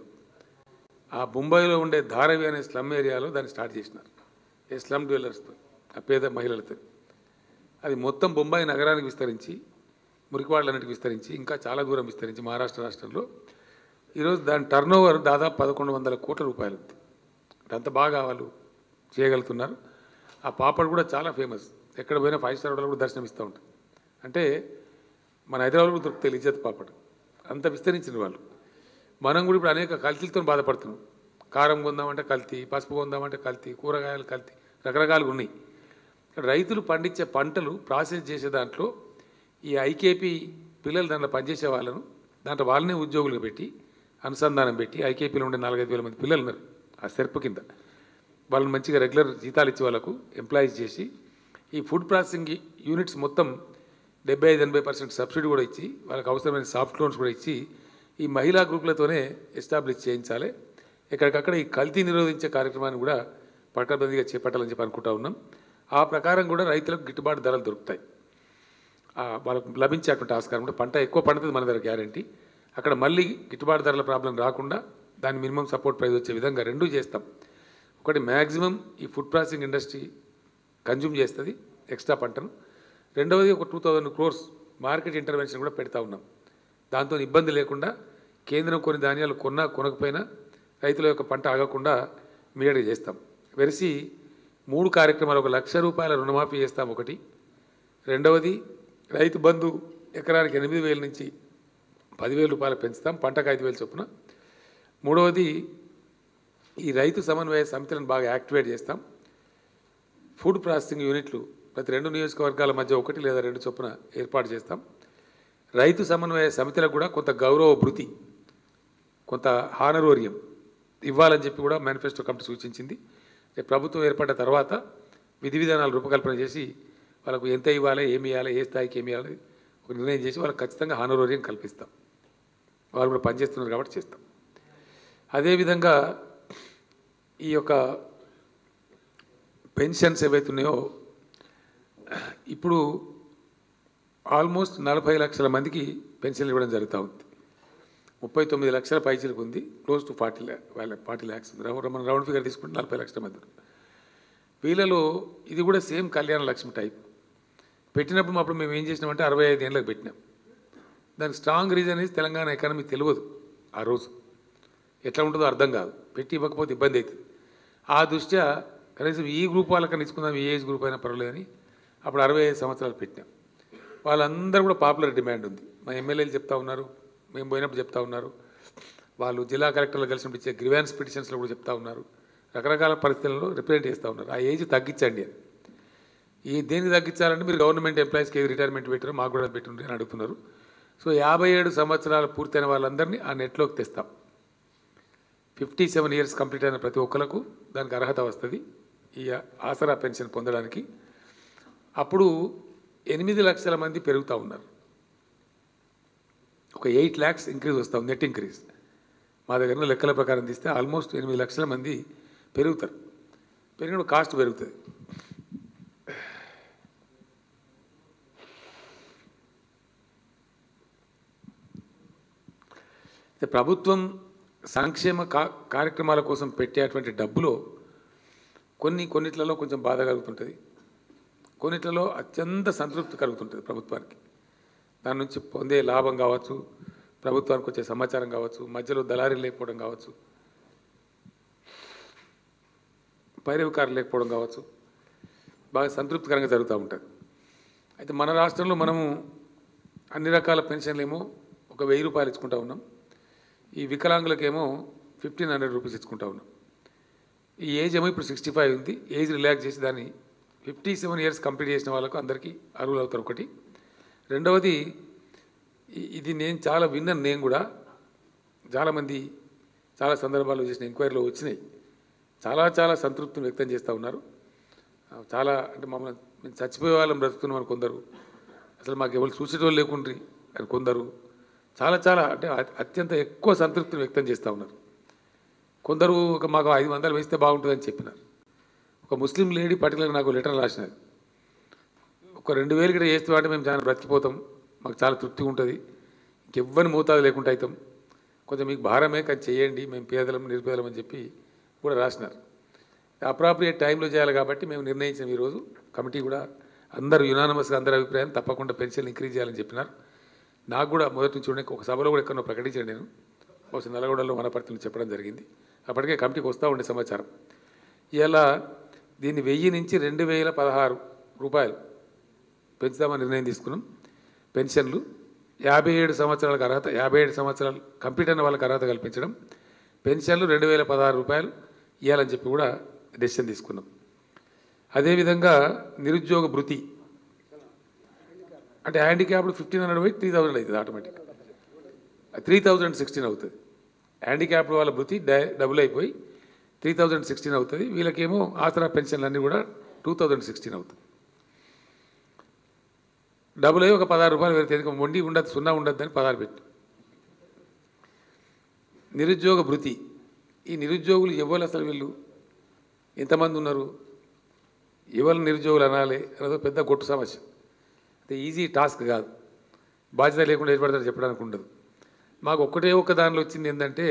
ఆ ముంబైలో ఉండే ధారవి అనే స్లమ్ ఏరియాలో దాన్ని స్టార్ట్ చేసినారు ఏ స్లమ్ డ్వెల్లర్స్తో ఆ పేద మహిళలతో అది మొత్తం బొంబాయి నగరానికి విస్తరించి మురికివాడలన్నిటికి విస్తరించి ఇంకా చాలా దూరం విస్తరించి మహారాష్ట్ర రాష్ట్రంలో ఈరోజు దాని టర్న్ ఓవర్ దాదాపు పదకొండు వందల కోట్ల రూపాయలు ఉంది అంటే అంత బాగా వాళ్ళు చేయగలుగుతున్నారు ఆ పాపడ్ కూడా చాలా ఫేమస్ ఎక్కడ పోయినా ఫైవ్ స్టార్ హోటల్ కూడా దర్శనం ఇస్తూ ఉంటుంది అంటే మన హైదరాబాద్లో కూడా దొరుకుతాయి ఇజ్జత్ పాపడ్ అంత విస్తరించిన వాళ్ళు మనం కూడా ఇప్పుడు అనేక కల్తీలతో బాధపడుతున్నాం కారం కొందామంటే కల్తీ పసుపు కొందామంటే కల్తీ కూరగాయలు కల్తీ రకరకాలుగా ఉన్నాయి రైతులు పండించే పంటలు ప్రాసెస్ చేసే దాంట్లో ఈ ఐకేపీ పిల్లలు దాంట్లో పనిచేసే వాళ్ళను దాంట్లో వాళ్ళనే ఉద్యోగులుగా పెట్టి అనుసంధానం పెట్టి ఐకేపీలో ఉండే నాలుగైదు వేల మంది పిల్లలు ఉన్నారు ఆ సెర్ప్ కింద వాళ్ళని మంచిగా రెగ్యులర్ జీతాలు ఇచ్చి వాళ్ళకు ఎంప్లాయీస్ చేసి ఈ ఫుడ్ ప్రాసెసింగ్ యూనిట్స్ మొత్తం డెబ్బై ఐదు ఎనభై పర్సెంట్ సబ్సిడీ కూడా ఇచ్చి వాళ్ళకి అవసరమైన సాఫ్ట్ లోన్స్ కూడా ఇచ్చి ఈ మహిళా గ్రూపులతోనే ఎస్టాబ్లిష్ చేయించాలి ఎక్కడికక్కడ ఈ కల్తీ నిరోధించే కార్యక్రమాన్ని కూడా పకడ్బందీగా చేపట్టాలని చెప్పి అనుకుంటా ఉన్నాం ఆ ప్రకారం కూడా రైతులకు గిట్టుబాటు ధరలు దొరుకుతాయి ఆ వాళ్ళకు లభించేటువంటి ఆస్కారం కూడా పంట ఎక్కువ పండుతుంది మన దగ్గర గ్యారంటీ అక్కడ మళ్ళీ గిట్టుబాటు ధరల ప్రాబ్లం రాకుండా దాని మినిమం సపోర్ట్ ప్రైస్ వచ్చే విధంగా రెండూ చేస్తాం ఒకటి మ్యాక్సిమం ఈ ఫుడ్ ప్రాసెసింగ్ ఇండస్ట్రీ కన్జ్యూమ్ చేస్తుంది ఎక్స్ట్రా పంటను రెండవది ఒక two thousand crores market intervention కూడా పెడతా ఉన్నాం దాంతో ఇబ్బంది లేకుండా కేంద్రం కొన్ని ధాన్యాలు కొన్నా కొనకపోయినా రైతుల యొక్క పంట ఆగకుండా మీడియట్ చేస్తాం వెరిసి మూడు కార్యక్రమాలు ఒక లక్ష రూపాయల రుణమాఫీ చేస్తాం ఒకటి రెండవది రైతు బంధు ఎకరానికి ఎనిమిది వేల నుంచి పదివేల రూపాయలు పెంచుతాం పంటకు ఐదు వేలు చొప్పున మూడవది ఈ రైతు సమన్వయ సమితులను బాగా యాక్టివేట్ చేస్తాం ఫుడ్ ప్రాసెసింగ్ యూనిట్లు ప్రతి రెండు నియోజకవర్గాల మధ్య ఒకటి లేదా రెండు చొప్పున ఏర్పాటు చేస్తాం రైతు సమన్వయ సమితులకు కూడా కొంత గౌరవ భృతి కొంత హానరోరియం ఇవ్వాలని చెప్పి కూడా మేనిఫెస్టో కమిటీ సూచించింది రేపు ప్రభుత్వం ఏర్పడ్డ తర్వాత విధి విధానాలు రూపకల్పన చేసి వాళ్ళకు ఎంత ఇవ్వాలి ఏమి ఇవ్వాలి ఏ స్థాయికి ఏమి ఇవ్వాలి ఒక నిర్ణయం చేసి వాళ్ళకి ఖచ్చితంగా హానరోరియం కల్పిస్తాం వాళ్ళు కూడా పనిచేస్తున్నారు కాబట్టి చేస్తాం అదేవిధంగా ఈ యొక్క పెన్షన్స్ ఏవైతున్నాయో ఇప్పుడు ఆల్మోస్ట్ నలభై లక్షల మందికి పెన్షన్లు ఇవ్వడం జరుగుతూ ఉంది ముప్పై తొమ్మిది లక్షల పైచీలకు ఉంది క్లోజ్ టు ఫార్టీ ల్యా ఫార్టీ ల్యాక్స్ ఉంది రౌ- మనం రౌండ్ ఫిగర్ తీసుకుంటే నలభై లక్షల మంది ఉన్నారు. వీళ్ళలో ఇది కూడా సేమ్ కళ్యాణ లక్ష్మి టైప్ పెట్టినప్పుడు అప్పుడు మేము ఏం చేసినామంటే అరవై ఐదు ఏళ్ళకి పెట్టినాం దానికి strong reason is Telangana economy తెలియదు ఆ రోజు ఎట్లా ఉంటుందో అర్థం కాదు పెట్టి ఇవ్వకపోతే ఇబ్బంది అవుతుంది ఆ దృష్ట్యా కనీసం ఈ గ్రూప్ వాళ్ళకన్నా ఇచ్చుకుందాం ఈ ఏజ్ గ్రూప్ అయినా పర్వాలేదని అప్పుడు అరవై ఐదు సంవత్సరాలు పెట్టినాం వాళ్ళందరూ కూడా పాపులర్ డిమాండ్ ఉంది మా ఎమ్మెల్యేలు చెప్తా ఉన్నారు మేము పోయినప్పుడు చెప్తా ఉన్నారు వాళ్ళు జిల్లా కలెక్టర్లు కలిసినప్పుడు ఇచ్చే గ్రివాన్స్ పిటిషన్స్లో కూడా చెప్తా ఉన్నారు రకరకాల పరిస్థితుల్లో రిప్రజెంట్ చేస్తూ ఉన్నారు ఆ ఏజ్ తగ్గించండి అని ఈ దేనికి తగ్గించాలంటే మీరు గవర్నమెంట్ ఎంప్లాయీస్కి ఏది రిటైర్మెంట్ పెట్టారో మాకు కూడా పెట్టుండి అని అడుగుతున్నారు సో యాభై ఏడు సంవత్సరాలు పూర్తయిన వాళ్ళందరినీ ఆ నెట్లోకి తెస్తాం ఫిఫ్టీ సెవెన్ ఇయర్స్ కంప్లీట్ అయిన ప్రతి ఒక్కరికి దానికి అర్హత వస్తుంది ఈ ఆసరా పెన్షన్ పొందడానికి అప్పుడు ఎనిమిది లక్షల మంది పెరుగుతూ ఉన్నారు ఒక ఎయిట్ ల్యాక్స్ ఇంక్రీజ్ వస్తాం నెట్ ఇంక్రీజ్ మా దగ్గర ఉన్న లెక్కల ప్రకారం తీస్తే ఆల్మోస్ట్ ఎనిమిది లక్షల మంది పెరుగుతారు పెరిగినప్పుడు కాస్ట్ పెరుగుతుంది అయితే ప్రభుత్వం సంక్షేమ కా కార్యక్రమాల కోసం పెట్టేటువంటి డబ్బులో కొన్ని కొన్నిట్లలో కొంచెం బాధ కలుగుతుంటుంది కొన్నిట్లలో అత్యంత సంతృప్తి కలుగుతుంటుంది ప్రభుత్వానికి దాని నుంచి పొందే లాభం కావచ్చు ప్రభుత్వానికి వచ్చే సమాచారం కావచ్చు మధ్యలో దళారీ లేకపోవడం కావచ్చు పైరవికారం లేకపోవడం కావచ్చు బాగా సంతృప్తికరంగా జరుగుతూ ఉంటుంది అయితే మన రాష్ట్రంలో మనము అన్ని రకాల పెన్షన్లు ఏమో ఒక వెయ్యి రూపాయలు ఇచ్చుకుంటా ఉన్నాం ఈ వికలాంగులకేమో ఫిఫ్టీన్ హండ్రెడ్ రూపీస్ ఇచ్చుకుంటా ఉన్నాం ఈ ఏజ్ ఏమో ఇప్పుడు సిక్స్టీ ఫైవ్ ఉంది ఏజ్ రిలాక్స్ చేసి దాన్ని ఫిఫ్టీ సెవెన్ ఇయర్స్ కంప్లీట్ చేసిన వాళ్ళకు అందరికీ అర్హులు అవుతారు ఒకటి రెండవది ఇ- ఇది నేను చాలా విన్నాను నేను కూడా చాలామంది చాలా సందర్భాల్లో చేసిన ఎంక్వైరీలో వచ్చినాయి చాలా చాలా సంతృప్తిని వ్యక్తం చేస్తూ ఉన్నారు ఆ, చాలా అంటే మమ్మల్ని మేము చచ్చిపోయే వాళ్ళం బ్రతుకుతున్నామని కొందరు అసలు మాకు ఎవరు చూసేటోళ్ళు లేకుండ్రి అని కొందరు చాలా చాలా అంటే అ- అత్యంత ఎక్కువ సంతృప్తిని వ్యక్తం చేస్తూ ఉన్నారు కొందరు ఒక మాకు ఐదు వందలు వేస్తే బాగుంటుందని చెప్పినారు ఒక ముస్లిం లేడీ పర్టికులర్ నాకు లెటర్ రాసినది ఒక రెండు వేలు కూడా చేస్తే అంటే మేము చాలా బ్రతికిపోతాం మాకు చాలా తృప్తిగా ఉంటుంది ఇంకెవ్వని మోతాదు లేకుండా అవుతాం కొంచెం మీకు భారమే కానీ చేయండి మేము పేదలం నిరుపేదలం అని చెప్పి కూడా రాసినారు అప్రాప్రియేట్ టైంలో చేయాలి కాబట్టి మేము నిర్ణయించాం ఈరోజు కమిటీ కూడా అందరూ యునానమస్గా అందరి అభిప్రాయం తప్పకుండా పెన్షన్ ఇంక్రీజ్ చేయాలని చెప్పినారు నాకు కూడా మొదటి నుంచి ఉండే ఒక సభలో కూడా ఎక్కడో ప్రకటించాను నేను బహుశా నల్గొండలో వనపర్తిని చెప్పడం జరిగింది అప్పటికే కమిటీకి వస్తూ ఉండే సమాచారం ఇలా దీన్ని వెయ్యి నుంచి రెండు వేల పదహారు రూపాయలు పెంచుదామని నిర్ణయం తీసుకున్నాం పెన్షన్లు యాభై ఏడు సంవత్సరాలకు అర్హత యాభై ఏడు సంవత్సరాలు కంప్లీట్ అయిన వాళ్ళకి అర్హత కల్పించడం పెన్షన్లు రెండు వేల పదహారు రూపాయలు ఇవ్వాలని చెప్పి కూడా డెసిషన్ తీసుకున్నాం అదేవిధంగా నిరుద్యోగ భృతి అంటే హ్యాండిక్యాప్డ్ ఫిఫ్టీన్ హండ్రెడ్ పోయి త్రీ థౌజండ్ అవుతుంది ఆటోమేటిక్ త్రీ థౌజండ్ సిక్స్టీన్ అవుతుంది హ్యాండిక్యాప్డ్ వాళ్ళ భృతి డై- డబుల్ అయిపోయి త్రీ థౌజండ్ సిక్స్టీన్ అవుతుంది వీళ్ళకేమో ఆసరా పెన్షన్లు అన్నీ కూడా టూ థౌజండ్ సిక్స్టీన్ అవుతుంది డబుల్ అయ్యి ఒక పదహారు రూపాయలు పెడితే ఎందుకంటే మొండి ఉండదు సున్నా ఉండద్దు అని పదహారు పెట్టు నిరుద్యోగ భృతి ఈ నిరుద్యోగులు ఎవరు అసలు వీళ్ళు ఎంతమంది ఉన్నారు ఎవరు నిరుద్యోగులు అనాలి అన్నదో పెద్ద గొట్టు సమస్య అంటే ఈజీ టాస్క్ కాదు బాధ్యత లేకుండా ఏర్పడతారు చెప్పడానికి ఉండదు మాకు ఒక్కటే ఒక్క దానిలో వచ్చింది ఏంటంటే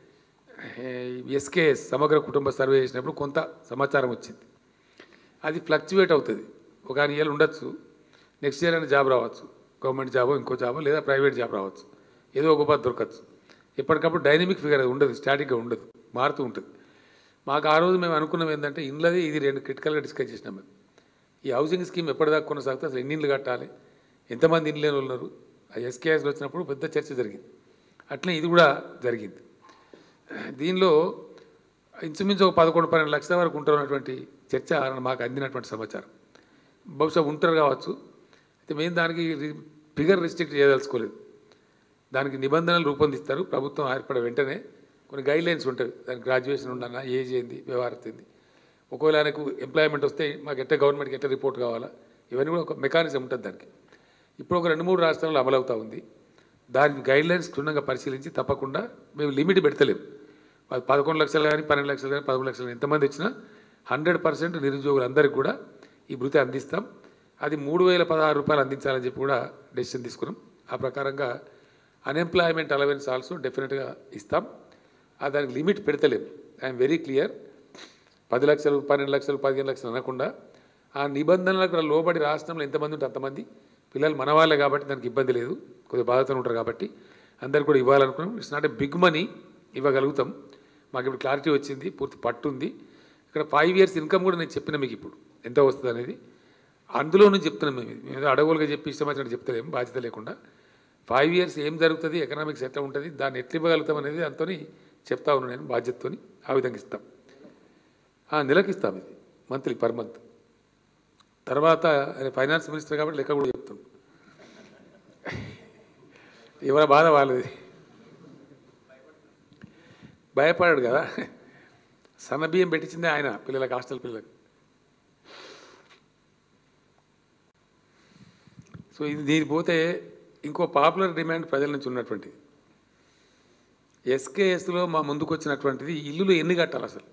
ఎస్కేఎస్ సమగ్ర కుటుంబ సర్వే చేసినప్పుడు కొంత సమాచారం వచ్చింది అది ఫ్లక్చువేట్ అవుతుంది ఒక ఆయన ఇయర్ ఉండొచ్చు నెక్స్ట్ ఇయర్ అయినా జాబ్ రావచ్చు గవర్నమెంట్ జాబో ఇంకో జాబో లేదా ప్రైవేట్ జాబ్ రావచ్చు ఏదో ఒక పది దొరకచ్చు ఎప్పటికప్పుడు డైనమిక్ ఫిగర్ అది ఉండదు స్టాటిక్గా ఉండదు మారుతూ ఉంటుంది మాకు ఆ రోజు మేము అనుకున్నాం ఏంటంటే ఇండ్లది ఇది రెండు క్రిటికల్గా డిస్కస్ చేసినాం మేము ఈ హౌసింగ్ స్కీమ్ ఎప్పటిదాకా కొనసాగితే అసలు ఎన్ని ఇండ్లు కట్టాలి ఎంతమంది ఇండ్లు లేని వాళ్ళు ఉన్నారు ఆ ఎస్కేఎస్లో వచ్చినప్పుడు పెద్ద చర్చ జరిగింది అట్లే ఇది కూడా జరిగింది దీనిలో ఇంచుమించు ఒక పదకొండు పన్నెండు లక్షల వరకు ఉంటున్నటువంటి చర్చ మాకు అందినటువంటి సమాచారం బహుశా ఉంటారు కావచ్చు అయితే మేము దానికి రి- ఫిగర్ రిస్ట్రిక్ట్ చేయదలుచుకోలేదు దానికి నిబంధనలు రూపొందిస్తారు ప్రభుత్వం ఏర్పడే వెంటనే కొన్ని గైడ్ లైన్స్ ఉంటాయి దానికి గ్రాడ్యుయేషన్ ఉండన్నా ఏజ్ ఏంది వ్యవహారం ఏంది ఒకవేళ ఆయనకు ఎంప్లాయ్మెంట్ వస్తే మాకు ఎట్ట గవర్నమెంట్కి ఎట్ట రిపోర్ట్ కావాలా ఇవన్నీ కూడా ఒక మెకానిజం ఉంటుంది దానికి ఇప్పుడు ఒక రెండు మూడు రాష్ట్రాల్లో అమలవుతూ ఉంది దాని గైడ్ లైన్స్ క్షుణ్ణంగా పరిశీలించి తప్పకుండా మేము లిమిట్ పెడతలేము అది పదకొండు లక్షలు కానీ పన్నెండు లక్షలు కానీ పదమూడు లక్షలు కానీ ఎంతమంది వచ్చినా హండ్రెడ్ పర్సెంట్ నిరుద్యోగులందరికీ కూడా ఈ భృతి అందిస్తాం అది మూడు వేల పదహారు రూపాయలు అందించాలని చెప్పి కూడా డెసిషన్ తీసుకున్నాం ఆ ప్రకారంగా అన్ఎంప్లాయ్మెంట్ అలవెన్స్ ఆల్సో డెఫినెట్గా ఇస్తాం ఆ దానికి లిమిట్ పెడతలేము ఐఎమ్ వెరీ క్లియర్ పది లక్షలు పన్నెండు లక్షలు పదిహేను లక్షలు అనకుండా ఆ నిబంధనలకు లోబడి రాష్ట్రంలో ఎంతమంది ఉంటే అంతమంది పిల్లలు మన వాళ్ళే కాబట్టి దానికి ఇబ్బంది లేదు కొద్దిగా బాధతో ఉంటారు కాబట్టి అందరికి కూడా ఇవ్వాలనుకున్నాం it's not a big money ఇవ్వగలుగుతాం మాకు ఇప్పుడు క్లారిటీ వచ్చింది పూర్తి పట్టు ఉంది ఇక్కడ ఫైవ్ ఇయర్స్ ఇన్కమ్ కూడా నేను చెప్పిన మీకు ఇప్పుడు ఎంత వస్తుంది అనేది అందులో నుంచి చెప్తున్నాం మేము ఇది. మేము ఏదో అడవులుగా చెప్పి ఇష్టం వచ్చినట్టు చెప్తలేము బాధ్యత లేకుండా ఫైవ్ ఇయర్స్ ఏం జరుగుతుంది ఎకనామిక్స్ ఎట్లా ఉంటుంది దాన్ని ఎట్లా ఇవ్వగలుగుతాం అనేది దాంతో చెప్తా ఉన్నాను నేను బాధ్యతతో ఆ విధంగా ఇస్తాం ఆ, నెలకి ఇస్తాం ఇది మంత్లీ పర్ మంత్ తర్వాత ఆయన ఫైనాన్స్ మినిస్టర్ కాబట్టి లెక్క కూడా చెప్తాం ఎవరి బాధ వాళ్ళది భయపడాడు కదా సన్న బియ్యం పెట్టించిందే ఆయన పిల్లలకు హాస్టల్ పిల్లలకు సో ఇది దీని పోతే ఇంకో పాపులర్ డిమాండ్ ప్రజల నుంచి ఉన్నటువంటిది ఎస్కేఎస్లో మా ముందుకు వచ్చినటువంటిది ఇల్లులు ఎన్ని కట్టాలి అసలు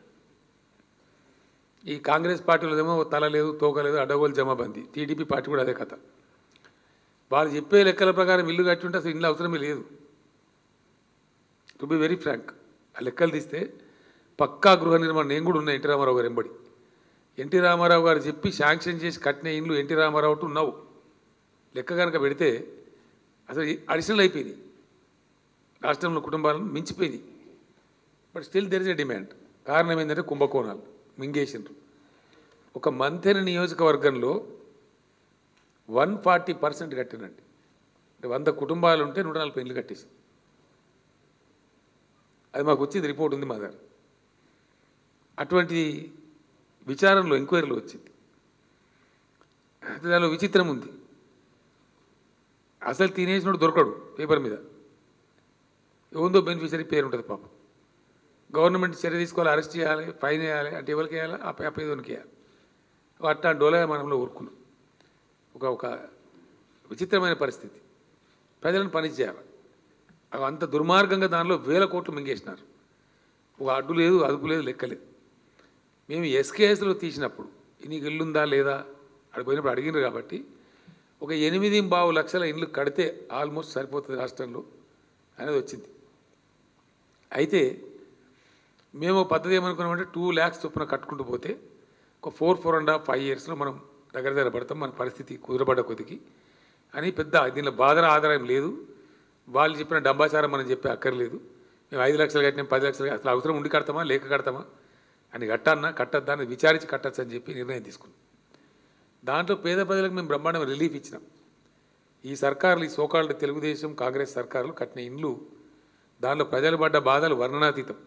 ఈ కాంగ్రెస్ పార్టీలో ఏమో తల లేదు తోక లేదు అడ్డగోలు జమాబంది టీడీపీ పార్టీ కూడా అదే కథ వాళ్ళు చెప్పే లెక్కల ప్రకారం ఇల్లు కట్టి ఉంటే అసలు ఇల్లు అవసరమే లేదు టు బి వెరీ ఫ్రాంక్ ఆ లెక్కలు తీస్తే పక్కా గృహ నిర్మాణం నేను కూడా ఉన్నా ఎన్టీ రామారావు గారు ఎంబడి ఎన్టీ రామారావు గారు చెప్పి శాంక్షన్ చేసి కట్టిన ఇండ్లు ఎన్టీ రామారావు టు ఉన్నావు లెక్క కనుక పెడితే అసలు అడిషనల్ అయిపోయింది రాష్ట్రంలో కుటుంబాలను మించిపోయింది but still there is a demand కారణం ఏంటంటే కుంభకోణాలు మింగేసిండ్రు ఒక మంతెన నియోజకవర్గంలో వన్ ఫార్టీ పర్సెంట్ కట్టినండి అంటే వంద కుటుంబాలు ఉంటే నూట నలభై ఇల్లు కట్టేసి అది మాకు వచ్చింది రిపోర్ట్ ఉంది మా దగ్గర అటువంటి విచారణలో ఎంక్వైరీలో వచ్చింది అయితే దానిలో విచిత్రం ఉంది అసలు తినేసినోడు దొరకడు పేపర్ మీద ఏముందో బెనిఫిషరీ పేరు ఉంటుంది పాపం గవర్నమెంట్ చర్య తీసుకోవాలి అరెస్ట్ చేయాలి ఫైన్ వేయాలి అంటే ఎవరికి వేయాలి ఆ పేదోనికి వేయాలి అట్టా డోలే మనంలో ఊరుకున్నాం ఒక ఒక విచిత్రమైన పరిస్థితి ప్రజలను పని చేయాలి అవి అంత దుర్మార్గంగా దానిలో వేల కోట్లు మింగేసినారు ఒక అడ్డు లేదు అదుపు లేదు లెక్కలేదు మేము ఎస్కేఎస్లో తీసినప్పుడు నీకు ఇల్లుందా లేదా అక్కడ పోయినప్పుడు అడిగినారు కాబట్టి ఒక ఎనిమిది బావు లక్షల ఇల్లు కడితే ఆల్మోస్ట్ సరిపోతుంది రాష్ట్రంలో అనేది వచ్చింది అయితే మేము ఒక పద్ధతి ఏమనుకున్నామంటే టూ ల్యాక్స్ చొప్పున కట్టుకుంటూ పోతే ఒక four four and half five ఇయర్స్లో మనం దగ్గర దగ్గర పడతాం మన పరిస్థితి కుదరబడ్డ కొద్దికి అని పెద్ద దీనిలో బాధన ఆధారం లేదు వాళ్ళు చెప్పిన డబ్బాచారం మనం చెప్పే అక్కర్లేదు మేము ఐదు లక్షలు కట్టినాం పది లక్షలు అసలు అవసరం ఉండి కడతామా లేక కడతామా అని కట్టన్నా కట్టద్దా అని విచారించి కట్టచ్చు అని చెప్పి నిర్ణయం తీసుకున్నాం దాంట్లో పేద ప్రజలకు మేము బ్రహ్మాండమైన రిలీఫ్ ఇచ్చినాం ఈ సర్కారులు ఈ సోకాల్డ్ తెలుగుదేశం కాంగ్రెస్ సర్కారులు కట్టిన ఇండ్లు దానిలో ప్రజలు పడ్డ బాధలు వర్ణనాతీతం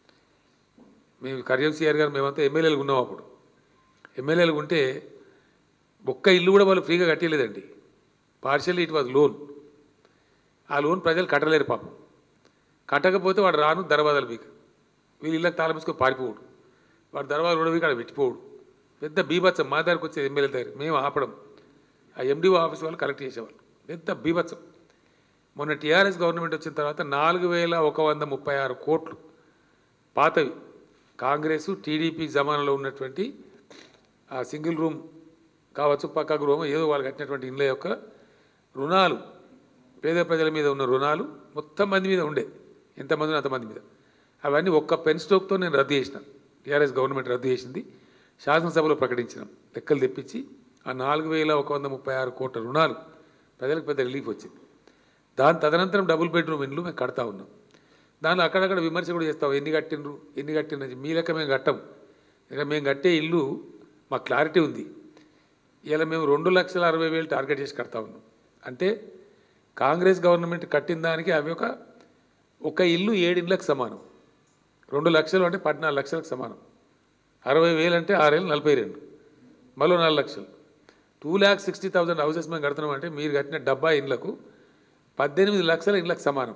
మేము కర్యం సిఆర్ గారు మేమంతా ఎమ్మెల్యేలు ఉన్నాం అప్పుడు ఎమ్మెల్యేలు ఉంటే ఒక్క ఇల్లు కూడా వాళ్ళు ఫ్రీగా కట్టలేదండి పార్షియల్ ఇట్ వాజ్ లోన్ ఆ లోన్ ప్రజలు కట్టలేరు పాపం కట్టకపోతే వాడు రాను దర్వాజాలు పీక వీళ్ళు ఇళ్ళకి తాళం వేసుకొని పారిపోవుడు వాడు దర్వాజాలు కూడా పీక అక్కడ పెట్టిపోవుడు పెద్ద బీభత్సం మా దగ్గరకు వచ్చేది ఎమ్మెల్యే దగ్గర మేము ఆపడం ఆ ఎండిఓ ఆఫీస్ వాళ్ళు కలెక్ట్ చేసేవాళ్ళు పెద్ద బీభత్సం మొన్న టీఆర్ఎస్ గవర్నమెంట్ వచ్చిన తర్వాత నాలుగు వేల ఒక వంద ముప్పై ఆరు కోట్లు పాతవి కాంగ్రెస్ టీడీపీ జమానాలో ఉన్నటువంటి ఆ సింగిల్ రూమ్ కావచ్చు పక్కకు రూమ్ ఏదో వాళ్ళు కట్టినటువంటి ఇండ్ల యొక్క రుణాలు పేద ప్రజల మీద ఉన్న రుణాలు మొత్తం మంది మీద ఉండే ఎంతమంది అంతమంది మీద అవన్నీ ఒక్క పెన్ స్టోక్తో నేను రద్దు చేసిన టీఆర్ఎస్ గవర్నమెంట్ రద్దు చేసింది శాసనసభలో ప్రకటించినాం లెక్కలు తెప్పించి ఆ నాలుగు వేల ఒక వంద ముప్పై ఆరు కోట్ల రుణాలు ప్రజలకు పెద్ద రిలీఫ్ వచ్చింది దాని తదనంతరం డబుల్ బెడ్రూమ్ ఇండ్లు మేము కడతా ఉన్నాం దానిలో అక్కడక్కడ విమర్శ కూడా చేస్తాం ఎన్ని కట్టిండ్రు ఎన్ని కట్టిండ్రు అని. మీ లెక్క మేము కట్టం ఇక మేము కట్టే ఇల్లు మాకు క్లారిటీ ఉంది ఇలా మేము రెండు లక్షల అరవై వేలు టార్గెట్ చేసి కడతా ఉన్నాం అంటే కాంగ్రెస్ గవర్నమెంట్ కట్టిన దానికి అవి ఒక ఒక ఇల్లు ఏడు ఇళ్ళకి సమానం రెండు లక్షలు అంటే పద్నాలుగు లక్షలకు సమానం అరవై వేలు అంటే ఆరేళ్ళు నలభై రెండు మరో నాలుగు లక్షలు two lakhs sixty thousand houses మేము కడుతున్నాం అంటే మీరు కట్టిన డబ్బా ఇండ్లకు పద్దెనిమిది లక్షల ఇండ్లకు సమానం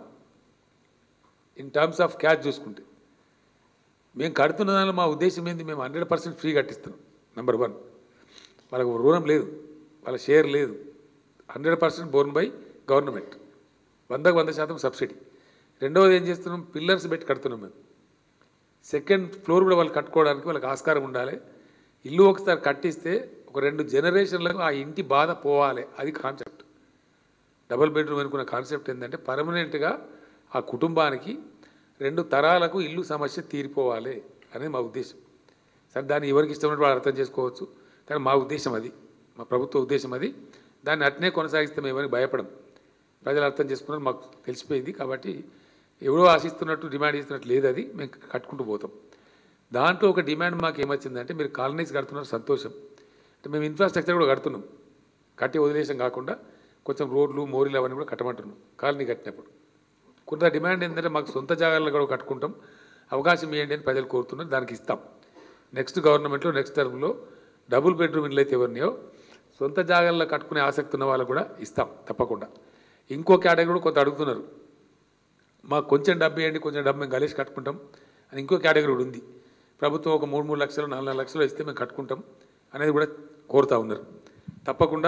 ఇన్ టర్మ్స్ ఆఫ్ క్యాష్ చూసుకుంటే మేము కడుతున్న దానిలో మా ఉద్దేశం ఏంది మేము హండ్రెడ్ పర్సెంట్ ఫ్రీ కట్టిస్తున్నాం నెంబర్ వన్ వాళ్ళకు రుణం లేదు వాళ్ళ షేర్ లేదు hundred percent borne by government వందకు వంద శాతం సబ్సిడీ రెండవది ఏం చేస్తున్నాం పిల్లర్స్ పెట్టి కడుతున్నాం మేము సెకండ్ ఫ్లోర్ కూడా వాళ్ళు కట్టుకోవడానికి వాళ్ళకి ఆస్కారం ఉండాలి ఇల్లు ఒకసారి కట్టిస్తే ఒక రెండు జనరేషన్లకు ఆ ఇంటి బాధ పోవాలి అది కాన్సెప్ట్ డబుల్ బెడ్రూమ్ అనుకున్న కాన్సెప్ట్ ఏంటంటే పర్మనెంట్గా ఆ కుటుంబానికి రెండు తరాలకు ఇల్లు సమస్య తీరిపోవాలి అనేది మా ఉద్దేశం సరే దాన్ని ఎవరికి ఇష్టమైనట్టు వాళ్ళు అర్థం చేసుకోవచ్చు కానీ మా ఉద్దేశం అది మా ప్రభుత్వ ఉద్దేశం అది దాన్ని అట్నే కొనసాగిస్తాం ఎవరికి భయపడం ప్రజలు అర్థం చేసుకున్నారు మాకు తెలిసిపోయింది కాబట్టి ఎవరో ఆశిస్తున్నట్టు డిమాండ్ చేస్తున్నట్టు లేదు అది మేము కట్టుకుంటూ పోతాం దాంట్లో ఒక డిమాండ్ మాకు ఏమొచ్చిందంటే మీరు కాలనీస్ కడుతున్నారు సంతోషం అంటే మేము ఇన్ఫ్రాస్ట్రక్చర్ కూడా కడుతున్నాం కట్టి వదిలేసాం కాకుండా కొంచెం రోడ్లు మోరీలు అవన్నీ కూడా కట్టమంటున్నాం కాలనీ కట్టినప్పుడు కొంత డిమాండ్ ఏంటంటే మాకు సొంత జాగాల్లో కూడా కట్టుకుంటాం అవకాశం ఇవ్వండి అని ప్రజలు కోరుతున్నారు దానికి ఇస్తాం నెక్స్ట్ గవర్నమెంట్లో నెక్స్ట్ టర్మ్లో డబుల్ బెడ్రూమ్ ఇల్లు అయితే ఎవరినాయో సొంత జాగాల్లో కట్టుకునే ఆసక్తి ఉన్న వాళ్ళకు కూడా ఇస్తాం తప్పకుండా ఇంకో కేటగిరీ కూడా కొంత అడుగుతున్నారు మాకు కొంచెం డబ్బు ఇవ్వండి కొంచెం డబ్బు మేము కలిసి కట్టుకుంటాం అని ఇంకో కేటగిరీ కూడా ఉంది ప్రభుత్వం ఒక మూడు మూడు లక్షలు నాలుగు నాలుగు లక్షలు ఇస్తే మేము కట్టుకుంటాం అనేది కూడా కోరుతా ఉన్నారు తప్పకుండా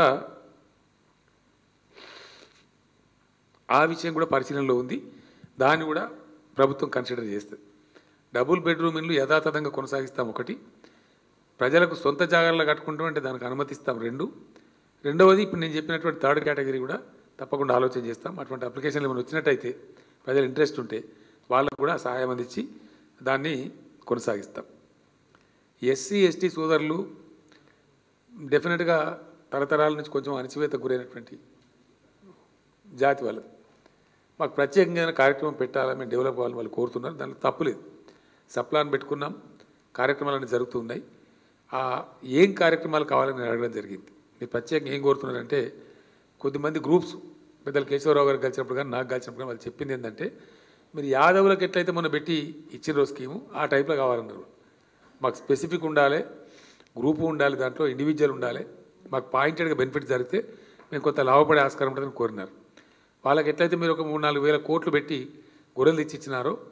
ఆ విషయం కూడా పరిశీలనలో ఉంది దాన్ని కూడా ప్రభుత్వం కన్సిడర్ చేస్తుంది డబుల్ బెడ్రూమ్ ఇల్లు యథాతథంగా కొనసాగిస్తాం ఒకటి ప్రజలకు సొంత జాగాల్లో కట్టుకుంటాం అంటే దానికి అనుమతిస్తాం రెండు రెండవది ఇప్పుడు నేను చెప్పినటువంటి థర్డ్ కేటగిరీ కూడా తప్పకుండా ఆలోచన చేస్తాం అటువంటి అప్లికేషన్లు ఏమైనా వచ్చినట్టయితే ప్రజల ఇంట్రెస్ట్ ఉంటే వాళ్ళకు కూడా సహాయం అందించి దాన్ని కొనసాగిస్తాం ఎస్సీ ఎస్టీ సోదరులు డెఫినెట్గా తరతరాల నుంచి కొంచెం అణచివేత గురైనటువంటి జాతి వాళ్ళది మాకు ప్రత్యేకంగా కార్యక్రమం పెట్టాలని మేము డెవలప్ అవ్వాలని వాళ్ళు కోరుతున్నారు దానికి తప్పులేదు సప్లాన్ పెట్టుకున్నాం కార్యక్రమాలన్నీ జరుగుతున్నాయి ఆ ఏం కార్యక్రమాలు కావాలని నేను అడగడం జరిగింది మీరు ప్రత్యేకంగా ఏం కోరుతున్నారంటే కొద్దిమంది గ్రూప్స్ పెద్దలు కేశవరావు గారికి కలిసినప్పుడు కానీ నాకు కలిసినప్పుడు కానీ వాళ్ళు చెప్పింది ఏంటంటే మీరు యాదవులకు ఎట్లయితే మొన్న పెట్టి ఇచ్చిన స్కీము ఆ టైప్లో కావాలన్నారు మాకు స్పెసిఫిక్ ఉండాలి గ్రూపు ఉండాలి దాంట్లో ఇండివిజువల్ ఉండాలి మాకు పాయింటెడ్గా బెనిఫిట్ జరిగితే మేము కొంత లాభపడే ఆస్కారం ఉంటుందని కోరినారు వాళ్ళకి ఎట్లయితే మీరు ఒక మూడు నాలుగు వేల కోట్లు పెట్టి గొర్రెలు తెచ్చి ఇచ్చినారో